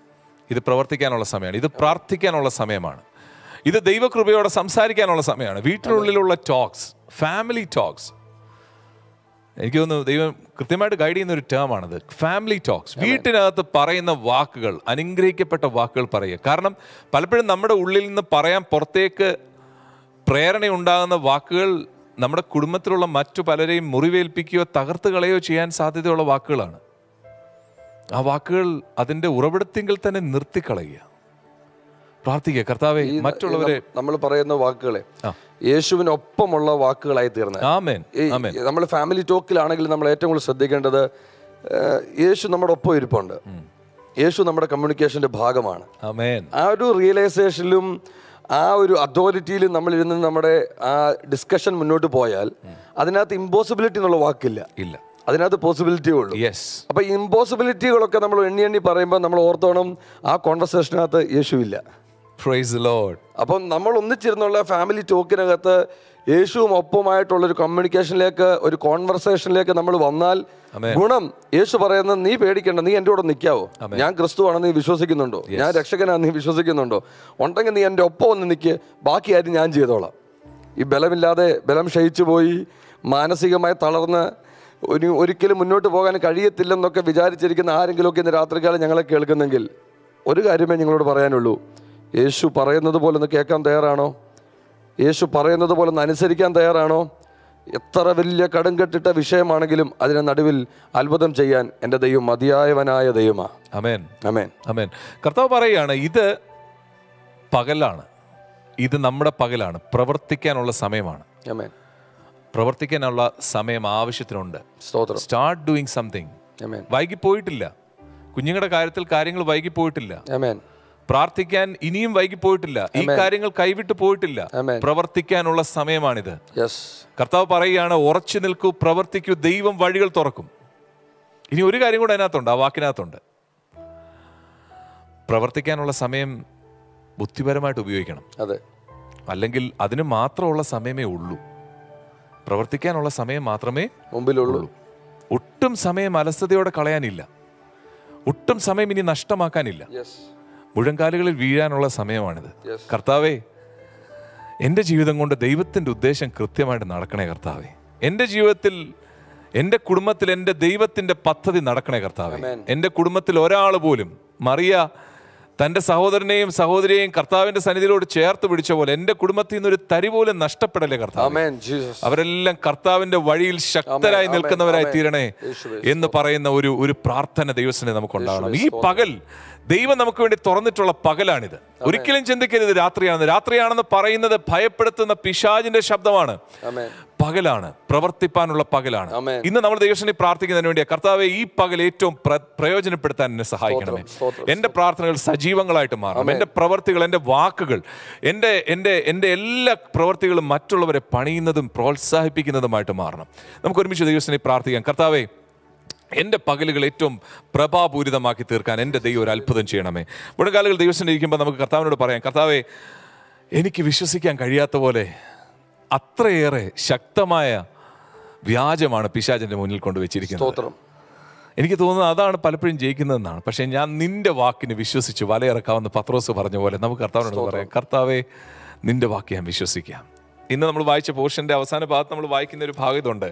ഇത് പ്രവർത്തിക്കാനുള്ള സമയമാണ് ഇത് പ്രാർത്ഥിക്കാനുള്ള സമയമാണ് ഇത് ദൈവകൃപയോടെ സംസാരിക്കാനുള്ള സമയമാണ് വീട്ടിനുള്ളിലുള്ള ടോക്സ് ഫാമിലി ടോക്സ് എനിക്ക് തോന്നുന്നു ദൈവം കൃത്യമായിട്ട് ഗൈഡ് ചെയ്യുന്ന ഒരു ടേം ആണത് ഫാമിലി ടോക്സ് വീട്ടിനകത്ത് പറയുന്ന വാക്കുകൾ അനുഗ്രഹിക്കപ്പെട്ട വാക്കുകൾ പറയുക കാരണം പലപ്പോഴും നമ്മുടെ ഉള്ളിൽ നിന്ന് പറയാൻ പുറത്തേക്ക് പ്രേരണയുണ്ടാകുന്ന വാക്കുകൾ നമ്മുടെ കുടുംബത്തിലുള്ള മറ്റു പലരെയും മുറിവേൽപ്പിക്കുകയോ തകർത്ത് കളയോ ചെയ്യാൻ സാധ്യതയുള്ള വാക്കുകളാണ് ആ വാക്കുകൾ അതിൻ്റെ ഉറവിടത്തിങ്കിൽ തന്നെ നിർത്തിക്കളയുക പ്രാർത്ഥിക്കുക കർത്താവെ മറ്റുള്ളവരെ നമ്മൾ പറയുന്ന വാക്കുകളെ ആ. യേശുവിനൊപ്പമുള്ള വാക്കുകളായി തീർന്നത് ആമേൻ ആമേൻ നമ്മൾ ഫാമിലി ടോക്കിലാണെങ്കിൽ നമ്മൾ ഏറ്റവും കൂടുതൽ ശ്രദ്ധിക്കേണ്ടത് ഏഹ്, യേശു നമ്മുടെ ഒപ്പം ഇരിപ്പുണ്ട് യേശു നമ്മുടെ കമ്മ്യൂണിക്കേഷന്റെ ഭാഗമാണ് ആമേൻ ആ ഒരു റിയലൈസേഷനിലും ആ ഒരു അതോറിറ്റിയിലും നമ്മൾ ഇരുന്ന് നമ്മുടെ ആ ഡിസ്കഷൻ മുന്നോട്ട് പോയാൽ അതിനകത്ത് ഇമ്പോസിബിലിറ്റി എന്നുള്ള വാക്കില്ല ഇല്ല അതിനകത്ത് പോസിബിലിറ്റി ഉള്ളൂ യെസ് അപ്പൊ ഇമ്പോസിബിലിറ്റികളൊക്കെ നമ്മൾ എണ്ണി എണ്ണി പറയുമ്പോൾ നമ്മൾ ഓർത്തോണം ആ കോൺവെർസേഷനകത്ത് യേശുവില്ല പ്രൈസ് ലോഡ് അപ്പം നമ്മൾ ഒന്നിച്ചിരുന്നുള്ള ഫാമിലി ടോക്കിനകത്ത് യേശുവും ഒപ്പമായിട്ടുള്ള ഒരു കമ്മ്യൂണിക്കേഷനിലേക്ക് ഒരു കോൺവെർസേഷനിലേക്ക് നമ്മൾ വന്നാൽ Amen. ഗുണം യേശു പറയുന്നത് നീ പേടിക്കണ്ട നീ എൻ്റെ കൂടെ നിൽക്കാവോ ഞാൻ ക്രിസ്തുവാണെന്ന് നീ വിശ്വസിക്കുന്നുണ്ടോ ഞാൻ രക്ഷകനാണെന്ന് നീ വിശ്വസിക്കുന്നുണ്ടോ ഉണ്ടെങ്കിൽ നീ എൻ്റെ ഒപ്പം ഒന്ന് നിൽക്ക് ബാക്കി കാര്യം ഞാൻ ചെയ്തോളാം ഈ ബലമില്ലാതെ ബലം ക്ഷയിച്ചു പോയി മാനസികമായി തളർന്ന് ഒരു ഒരിക്കലും മുന്നോട്ട് പോകാൻ കഴിയത്തില്ലെന്നൊക്കെ വിചാരിച്ചിരിക്കുന്ന ആരെങ്കിലുമൊക്കെ ഇന്ന് രാത്രികാലം ഞങ്ങളെ കേൾക്കുന്നെങ്കിൽ ഒരു കാര്യമേ നിങ്ങളോട് പറയാനുള്ളൂ യേശു പറയുന്നത് പോലെ ഒന്ന് കേൾക്കാൻ തയ്യാറാണോ യേശു പറയുന്നത് പോലെ ഒന്ന് അനുസരിക്കാൻ തയ്യാറാണോ എത്ര വലിയ കടുംകെട്ടിട്ട വിഷയമാണെങ്കിലും അതിനെ നടുവിൽ അത്ഭുതം ചെയ്യാൻ എൻ്റെ ദൈവം മതിയായവനായ ദൈവമാ അമേൻ അമേൻ അമേൻ കർത്താവ് പറയുകയാണ് ഇത് പകലാണ് ഇത് നമ്മുടെ പകലാണ് പ്രവർത്തിക്കാനുള്ള സമയമാണ് അമേൻ പ്രവർത്തിക്കാനുള്ള സമയം ആവശ്യത്തിനുണ്ട് സ്തോത്രം സ്റ്റാർട്ട് ഡൂയിങ് സംതിങ് അമേൻ വൈകിപ്പോയിട്ടില്ല കുഞ്ഞുങ്ങളുടെ കാര്യത്തിൽ കാര്യങ്ങൾ വൈകിപ്പോയിട്ടില്ല അമേൻ പ്രാർത്ഥിക്കാൻ ഇനിയും വൈകിപ്പോയിട്ടില്ല ഈ കാര്യങ്ങൾ കൈവിട്ട് പോയിട്ടില്ല Amen. പ്രവർത്തിക്കാനുള്ള സമയമാണിത് യെസ് കർത്താവ് പറയുകയാണ് ഉറച്ചു നിൽക്കൂ പ്രവർത്തിക്കൂ ദൈവം വഴികൾ തുറക്കും ഇനി ഒരു കാര്യം കൂടെ അതിനകത്തുണ്ട് ആ വാക്കിനകത്തുണ്ട് പ്രവർത്തിക്കാനുള്ള സമയം ബുദ്ധിപരമായിട്ട് ഉപയോഗിക്കണം അതെ അല്ലെങ്കിൽ അതിന് മാത്രമുള്ള സമയമേ ഉള്ളൂ പ്രവർത്തിക്കാനുള്ള സമയം മാത്രമേ മുമ്പിലുള്ളൂ ഒട്ടും സമയം അലസതയോടെ കളയാനില്ല ഒട്ടും സമയം ഇനി നഷ്ടമാക്കാനില്ല യെസ് മുഴങ്കാലുകളിൽ വീഴാനുള്ള സമയമാണിത് Yes. കർത്താവേ എൻ്റെ ജീവിതം കൊണ്ട് ദൈവത്തിൻ്റെ ഉദ്ദേശം കൃത്യമായിട്ട് നടക്കണേ കർത്താവേ എൻ്റെ ജീവിതത്തിൽ എൻ്റെ കുടുംബത്തിൽ എൻ്റെ ദൈവത്തിൻ്റെ പദ്ധതി നടക്കണേ കർത്താവേ Amen. എൻ്റെ കുടുംബത്തിൽ ഒരാൾ പോലും മറിയ തൻ്റെ സഹോദരനെയും സഹോദരിയെയും കർത്താവിൻ്റെ സന്നിധിയിലോട് ചേർത്ത് പിടിച്ച പോലെ എൻ്റെ കുടുംബത്തിൽ നിന്ന് ഒരു തരി പോലും നഷ്ടപ്പെടല്ലേ കർത്താവ് അമേൻ ജീസസ് അവരെല്ലാം കർത്താവിന്റെ വഴിയിൽ ശക്തരായി ആമേൻ, നിൽക്കുന്നവരായി ആമേൻ. തീരണേ യേശുവേ, എന്ന് പറയുന്ന ഒരു ഒരു പ്രാർത്ഥന ദൈവത്തിന് നമുക്ക് ഉണ്ടാകണം ഈ പകൽ ദൈവം നമുക്ക് വേണ്ടി തുറന്നിട്ടുള്ള പകലാണിത് ഒരിക്കലും ചിന്തിക്കരുത് രാത്രിയാണെന്ന് രാത്രിയാണെന്ന് പറയുന്നത് ഭയപ്പെടുത്തുന്ന പിശാജിന്റെ ശബ്ദമാണ് അമേൻ പകലാണ് പ്രവർത്തിപ്പാനുള്ള പകലാണ് ആമേൻ. ഇന്ന് നമ്മൾ ദൈവത്തിനെ പ്രാർത്ഥിക്കുന്നതിന് വേണ്ടിയാ കർത്താവെ ഈ പകൽ ഏറ്റവും പ്ര- പ്രയോജനപ്പെടുത്താൻ എന്നെ സഹായിക്കണമേ സ്തോത്രം, എൻ്റെ പ്രാർത്ഥനകൾ സജീവങ്ങളായിട്ട് മാറണം എൻ്റെ പ്രവർത്തികൾ എൻ്റെ വാക്കുകൾ എൻ്റെ എൻ്റെ എൻ്റെ എല്ലാ പ്രവർത്തികളും മറ്റുള്ളവരെ പണിയുന്നതും പ്രോത്സാഹിപ്പിക്കുന്നതുമായിട്ട് മാറണം നമുക്ക് ഒരുമിച്ച് ദൈവത്തിനെ പ്രാർത്ഥിക്കാം കർത്താവെ എൻ്റെ പകലുകൾ ഏറ്റവും പ്രഭാപൂരിതമാക്കി തീർക്കാൻ എൻ്റെ ദൈവം ഒരു അത്ഭുതം ചെയ്യണമേ മുഴങ്കാലുകൾ ദൈവത്തിൻ്റെ ഇരിക്കുമ്പോൾ നമുക്ക് കർത്താവിനോട് പറയാം കർത്താവെ എനിക്ക് വിശ്വസിക്കാൻ കഴിയാത്ത പോലെ അത്രയേറെ ശക്തമായ വ്യാജമാണ് പിശാചിൻ്റെ മുന്നിൽ കൊണ്ടുവച്ചിരിക്കുന്നത് സ്തോത്രം എനിക്ക് തോന്നുന്നത് അതാണ് പലപ്പോഴും ജയിക്കുന്നതെന്നാണ് പക്ഷേ ഞാൻ നിന്റെ വാക്കിന് വിശ്വസിച്ച് വലയിറക്കാമെന്ന് പത്രോസ് പറഞ്ഞ പോലെ നമുക്ക് കർത്താവിനോട് പറയാം കർത്താവെ നിന്റെ വാക്ക് ഞാൻ വിശ്വസിക്കാം ഇന്ന് നമ്മൾ വായിച്ച പോർഷന്റെ അവസാന ഭാഗത്ത് നമ്മൾ വായിക്കുന്ന ഒരു ഭാഗത്തുണ്ട്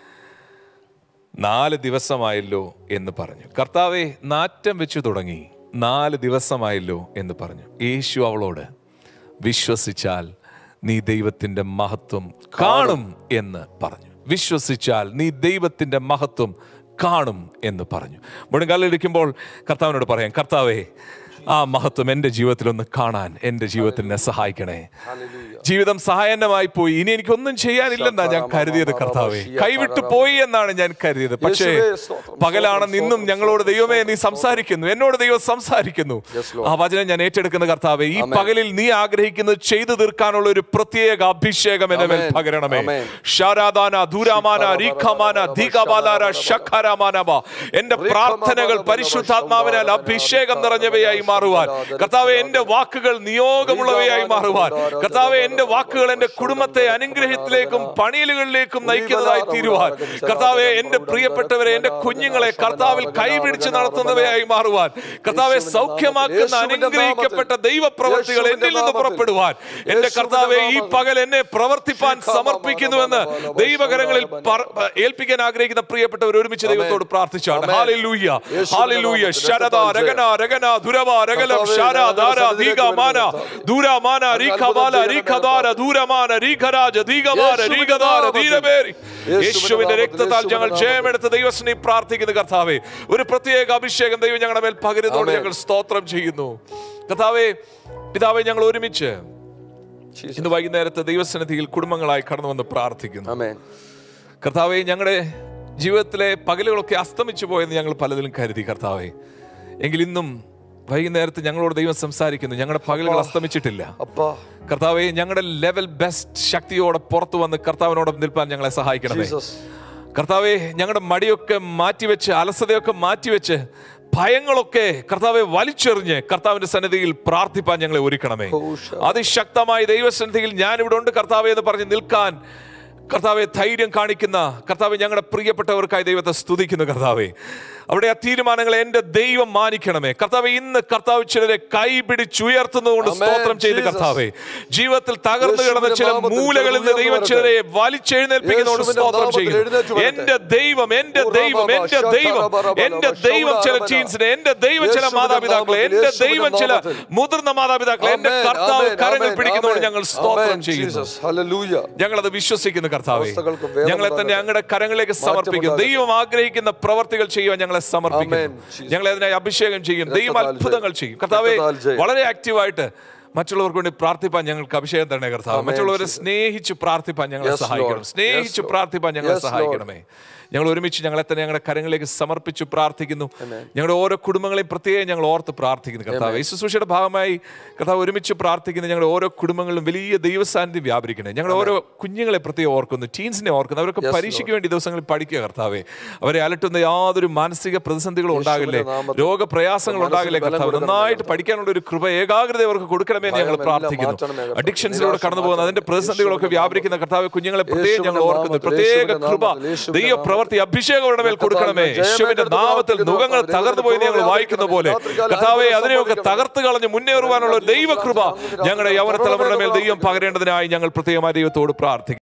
നാല് ദിവസമായല്ലോ എന്ന് പറഞ്ഞു കർത്താവെ നാറ്റം വെച്ചു തുടങ്ങി നാല് ദിവസമായല്ലോ എന്ന് പറഞ്ഞു യേശു അവളോട് വിശ്വസിച്ചാൽ നീ ദൈവത്തിന്റെ മഹത്വം കാണും എന്ന് പറഞ്ഞു വിശ്വസിച്ചാൽ നീ ദൈവത്തിന്റെ മഹത്വം കാണും എന്ന് പറഞ്ഞു മുഴങ്കാലിരിക്കുമ്പോൾ കർത്താവിനോട് പറയാം കർത്താവേ ആ മഹത്വം എൻ്റെ ജീവിതത്തിൽ ഒന്ന് കാണാൻ എൻ്റെ ജീവിതത്തിൽ എന്നെ സഹായിക്കണേ ജീവിതം സഹായന്നമായി പോയി ഇനി എനിക്കൊന്നും ചെയ്യാനില്ലെന്നാ ഞാൻ കരുതിയത് കർത്താവേ കൈവിട്ടു പോയി എന്നാണ് ഞാൻ കരുതിയത് പക്ഷേ യേശുവേ, സ്തോത്രം, പകലാണെന്ന് ഇന്നും സ്തോത്രം, ഞങ്ങളോട് ദൈവമേ നീ സംസാരിക്കുന്നു എന്നോട് ദൈവം സംസാരിക്കുന്നു Yes, Lord. ആ വചനം ഞാൻ ഏറ്റെടുക്കുന്ന കർത്താവേ ഈ പകലിൽ നീ ആഗ്രഹിക്കുന്നത് ചെയ്തു തീർക്കാനുള്ള ഒരു പ്രത്യേക അഭിഷേകം എന്നെ മേൽ Amen. പകരണമേ Amen. ഷാരാദാന ധൂരാമാന റീഖമാന ധീകബാലാര ശഖരാമാനബ എന്റെ പ്രാർത്ഥനകൾ പരിശുദ്ധാത്മാവിനാൽ അഭിഷേകം നിറഞ്ഞവയായി മാറുവാൻ കർത്താവെ എന്റെ വാക്കുകൾ നിയോഗമുള്ളവയായി മാറുവാൻ കർത്താവെ എന്റെ വാക്കുകൾ എന്റെ കുടുംബത്തെ അനുഗ്രഹത്തിലേക്കും പണിയലുകളിലേക്കും നയിക്കുന്നതായി തീരുവാൻ കർത്താവെ എന്റെ പ്രിയപ്പെട്ടവരെ എന്റെ കുഞ്ഞുങ്ങളെ കർത്താവിൽ കൈപിടിച്ച് നടത്തുന്നവയായി മാറുവാൻ കർത്താവെ സൗഖ്യമാക്കുന്ന അനുഗ്രഹിക്കപ്പെട്ട ദൈവപ്രവർത്തികൾ എന്നിൽ നിന്ന് പുറപ്പെടുവാൻ എന്റെ കർത്താവെ ഈ പകൽ എന്നെ പ്രവർത്തിപ്പാൻ സമർപ്പിക്കുന്നുവെന്ന് ദൈവകരങ്ങളിൽ പറ- ഏൽപ്പിക്കാൻ ആഗ്രഹിക്കുന്ന പ്രിയപ്പെട്ടവർ ഒരുമിച്ച് ദൈവത്തോട് പ്രാർത്ഥിച്ചാണ് ഹാലൂയ്യ ഹാലൂയ്യ ശരദ രഗന രഗന ദുരവ രഗലം ശാര ധാര ദീഗ മാന ദൂര മാന രീഖബാല രീഖദാര ദൂരമാന രീഖരാജ ദീഗമാന രീഗദാര ധീരമേറി യേശുവിന്റെ രക്തത്താൽ ഞങ്ങൾ ജയമെടുത്ത് ദൈവസ്നേ പ്രാർത്ഥിക്കുന്നു കർത്താവേ ഒരു പ്രത്യേക അഭിഷേകം ദൈവം ഞങ്ങളുടെ മേൽ പകരുന്നതോട് ആമേൻ. ഞങ്ങൾ സ്തോത്രം ചെയ്യുന്നു കർത്താവേ പിതാവേ ഞങ്ങൾ ഒരുമിച്ച് ഇന്ന് വൈകുന്നേരത്തെ ദൈവസന്നിധിയിൽ കുടുംബങ്ങളായി കടന്നു വന്ന് പ്രാർത്ഥിക്കുന്നു ആമേൻ കർത്താവെ ഞങ്ങളുടെ ജീവിതത്തിലെ പകലുകളൊക്കെ അസ്തമിച്ചു പോയെന്ന് ഞങ്ങൾ പലതിലും കരുതി കർത്താവെ എങ്കിൽ ഇന്നും വൈകുന്നേരത്ത് ഞങ്ങളോട് ദൈവം സംസാരിക്കുന്നു ഞങ്ങളുടെ പകലുകൾ അസ്തമിച്ചിട്ടില്ല അപ്പാ കർത്താവെ ഞങ്ങളുടെ ലെവൽ ബെസ്റ്റ് ശക്തിയോടെ പുറത്തു വന്ന് കർത്താവിനോടൊപ്പം നിൽപ്പാൻ ഞങ്ങളെ സഹായിക്കണമേ ജീസസ് കർത്താവെ ഞങ്ങളുടെ മടിയൊക്കെ മാറ്റിവെച്ച് അലസതയൊക്കെ മാറ്റിവെച്ച് ഭയങ്ങളൊക്കെ കർത്താവെ വലിച്ചെറിഞ്ഞ് കർത്താവിന്റെ സന്നിധിയിൽ പ്രാർത്ഥിപ്പാൻ ഞങ്ങളെ ഒരുക്കണമേ ഹോഷ. അതിശക്തമായ ദൈവസന്നിധിയിൽ ഞാൻ ഇവിടെ ഉണ്ട് കർത്താവെ എന്ന് പറഞ്ഞ് നിൽക്കാൻ കർത്താവെ ധൈര്യം കാണിക്കുന്ന കർത്താവെ ഞങ്ങളുടെ പ്രിയപ്പെട്ടവർക്കായി ദൈവത്തെ സ്തുതിക്കുന്നു കർത്താവെ അവിടെ ആ തീരുമാനങ്ങളെ എന്റെ ദൈവം മാനിക്കണമേ കർത്താവെ ഇന്ന് കർത്താവ് ചിലരെ കൈ പിടിച്ചുയർത്തുന്നതുകൊണ്ട് Amen, സ്തോത്രം ചെയ്ത് Jesus. കർത്താവെ ജീവിതത്തിൽ തകർന്നു കിടന്ന ചില യേശുവിന്റെ നാമത്തിൽ മൂലകളിൽ നിന്ന് ദൈവം ഉയർന്നു ചിലരെ വലിച്ചെഴുന്നേൽപ്പിക്കുന്നതുകൊണ്ട് യേശുവിന്റെ സ്തോത്രം നാമത്തിൽ ചെയ്യുന്നു എഴുന്നേറ്റ് വരട്ടെ. എന്റെ ദൈവം എന്റെ ദൈവം എന്റെ ദൈവം എന്റെ ദൈവം ചില ടീൻസിനെ എന്റെ ദൈവം ചില യേശുവിന്റെ മാതാപിതാക്കളെ നാമത്തിൽ, എന്റെ യേശുവിന്റെ ദൈവം ചില നാമത്തിൽ. മുതിർന്ന മാതാപിതാക്കളെ എന്റെ ആമേൻ, കർത്താവ് ആമേൻ, കരങ്ങൾ ആമേൻ, പിടിക്കുന്നതുകൊണ്ട് ആമേൻ. ഞങ്ങൾ സ്തോത്രം ആമേൻ, ചെയ്യുന്നു ജീസസ്. ഹല്ലേലൂയ. ഞങ്ങളത് വിശ്വസിക്കുന്നു കർത്താവെ അവസ്ഥകൾക്കും വേദന ഞങ്ങളെ തന്നെ ഉണ്ടാകട്ടെ. ഞങ്ങളുടെ കരങ്ങളിലേക്ക് സമർപ്പിക്കും മാറ്റമുണ്ടാകട്ടെ. ദൈവം ആഗ്രഹിക്കുന്ന പ്രവർത്തികൾ ചെയ്യുവാൻ ഞങ്ങളെ സമർപ്പിക്കുന്നു ആമേൻ, ജീസസ്. ഞങ്ങളെ അതിനായി അഭിഷേകം ചെയ്യും ദൈവം രക്തത്താൽ അത്ഭുതങ്ങൾ ജയം. ചെയ്യും കർത്താവെ രക്തത്താൽ ജയം. വളരെ ആക്റ്റീവായിട്ട് മറ്റുള്ളവർക്ക് വേണ്ടി പ്രാർത്ഥിപ്പാൻ ഞങ്ങൾക്ക് അഭിഷേകം തരണേ കർത്താവ് ആമേൻ, മറ്റുള്ളവരെ ജീസസ്. സ്നേഹിച്ച് പ്രാർത്ഥിപ്പാൻ ഞങ്ങളെ Yes, Lord. സഹായിക്കണം സ്നേഹിച്ച് Yes, Lord. പ്രാർത്ഥിപ്പാൻ ഞങ്ങളെ Yes, Lord. സഹായിക്കണമേ ഞങ്ങൾ ഒരുമിച്ച് ഞങ്ങളെ തന്നെ ഞങ്ങളുടെ കരങ്ങളിലേക്ക് സമർപ്പിച്ചു പ്രാർത്ഥിക്കുന്നു ഞങ്ങളുടെ ഓരോ കുടുംബങ്ങളെയും പ്രത്യേകം ഞങ്ങൾ ഓർത്ത് പ്രാർത്ഥിക്കുന്നു കർത്താവ് ഈ ശുശ്രൂഷയുടെ ഭാഗമായി കർത്താവ് ഒരുമിച്ച് പ്രാർത്ഥിക്കുന്ന ഞങ്ങളുടെ ഓരോ കുടുംബങ്ങളിലും വലിയ ദൈവസാന്നിധ്യം വ്യാപരിക്കണേ ഞങ്ങളുടെ ഓരോ കുഞ്ഞുങ്ങളെ പ്രത്യേകം ഓർക്കുന്നു ടീൻസിനെ ഓർക്കുന്നു അവരൊക്കെ Yes, പരീക്ഷയ്ക്ക് വേണ്ടി ഈ ദിവസങ്ങളിൽ പഠിക്കുക കർത്താവെ അവരെ അലട്ടുന്ന യാതൊരു മാനസിക പ്രതിസന്ധികളും ഉണ്ടാകില്ലേ നാമത്തിൽ രോഗപ്രയാസങ്ങൾ ഉണ്ടാകില്ലേ മനസ്സിന് ബലം കർത്താവ് കൊടുക്കണം നന്നായിട്ട് പഠിക്കാനുള്ള ഒരു കൃപ ഏകാഗ്രത അവർക്ക് കൊടുക്കണമേ എന്ന് ഞങ്ങൾ ഭയമെല്ലാം പ്രാർത്ഥിക്കുന്നു മാറ്റണമേ കർത്താവേ. അഡിക്ഷൻസിലൂടെ നിരാശ കടന്നു പോകുന്ന അതിന്റെ പ്രതിസന്ധികളൊക്കെ യേശുവിന്റെ വ്യാപരിക്കുന്ന കർത്താവ് കുഞ്ഞുങ്ങളെ പ്രത്യേകം ഞങ്ങൾ യേശുവിന്റെ ഓർക്കുന്നു നാമത്തിൽ, പ്രത്യേക യേശുവിന്റെ കൃപ നാമത്തിൽ, യേശുവിന്റെ ദൈവ പ്രവർത്തി അഭിഷേകം അവരുടെ മേൽ കൊടുക്കണമേ ജയം യേശുവിന്റെ ഏറ്റെടുത്ത് നാമത്തിൽ പ്രാർത്ഥിക്കുന്നു മുഖങ്ങൾ കർത്താവേ. തകർന്നു പോയി ഞങ്ങൾ ദൈവത്തിന്റെ വായിക്കുന്ന പോലെ രാത്രികാലം കർത്താവെ അത്ഭുതം അതിനെയൊക്കെ സംഭവിക്കണം. തകർത്ത് കളഞ്ഞ് മുന്നേറുവാനുള്ള ഒരു ദൈവകൃപ ഞങ്ങളുടെ യവന തലമുറയുടെ മേൽ ദൈവം പകരേണ്ടതിനായി ഞങ്ങൾ പ്രത്യേകമായി ദൈവത്തോട് പ്രാർത്ഥിക്കും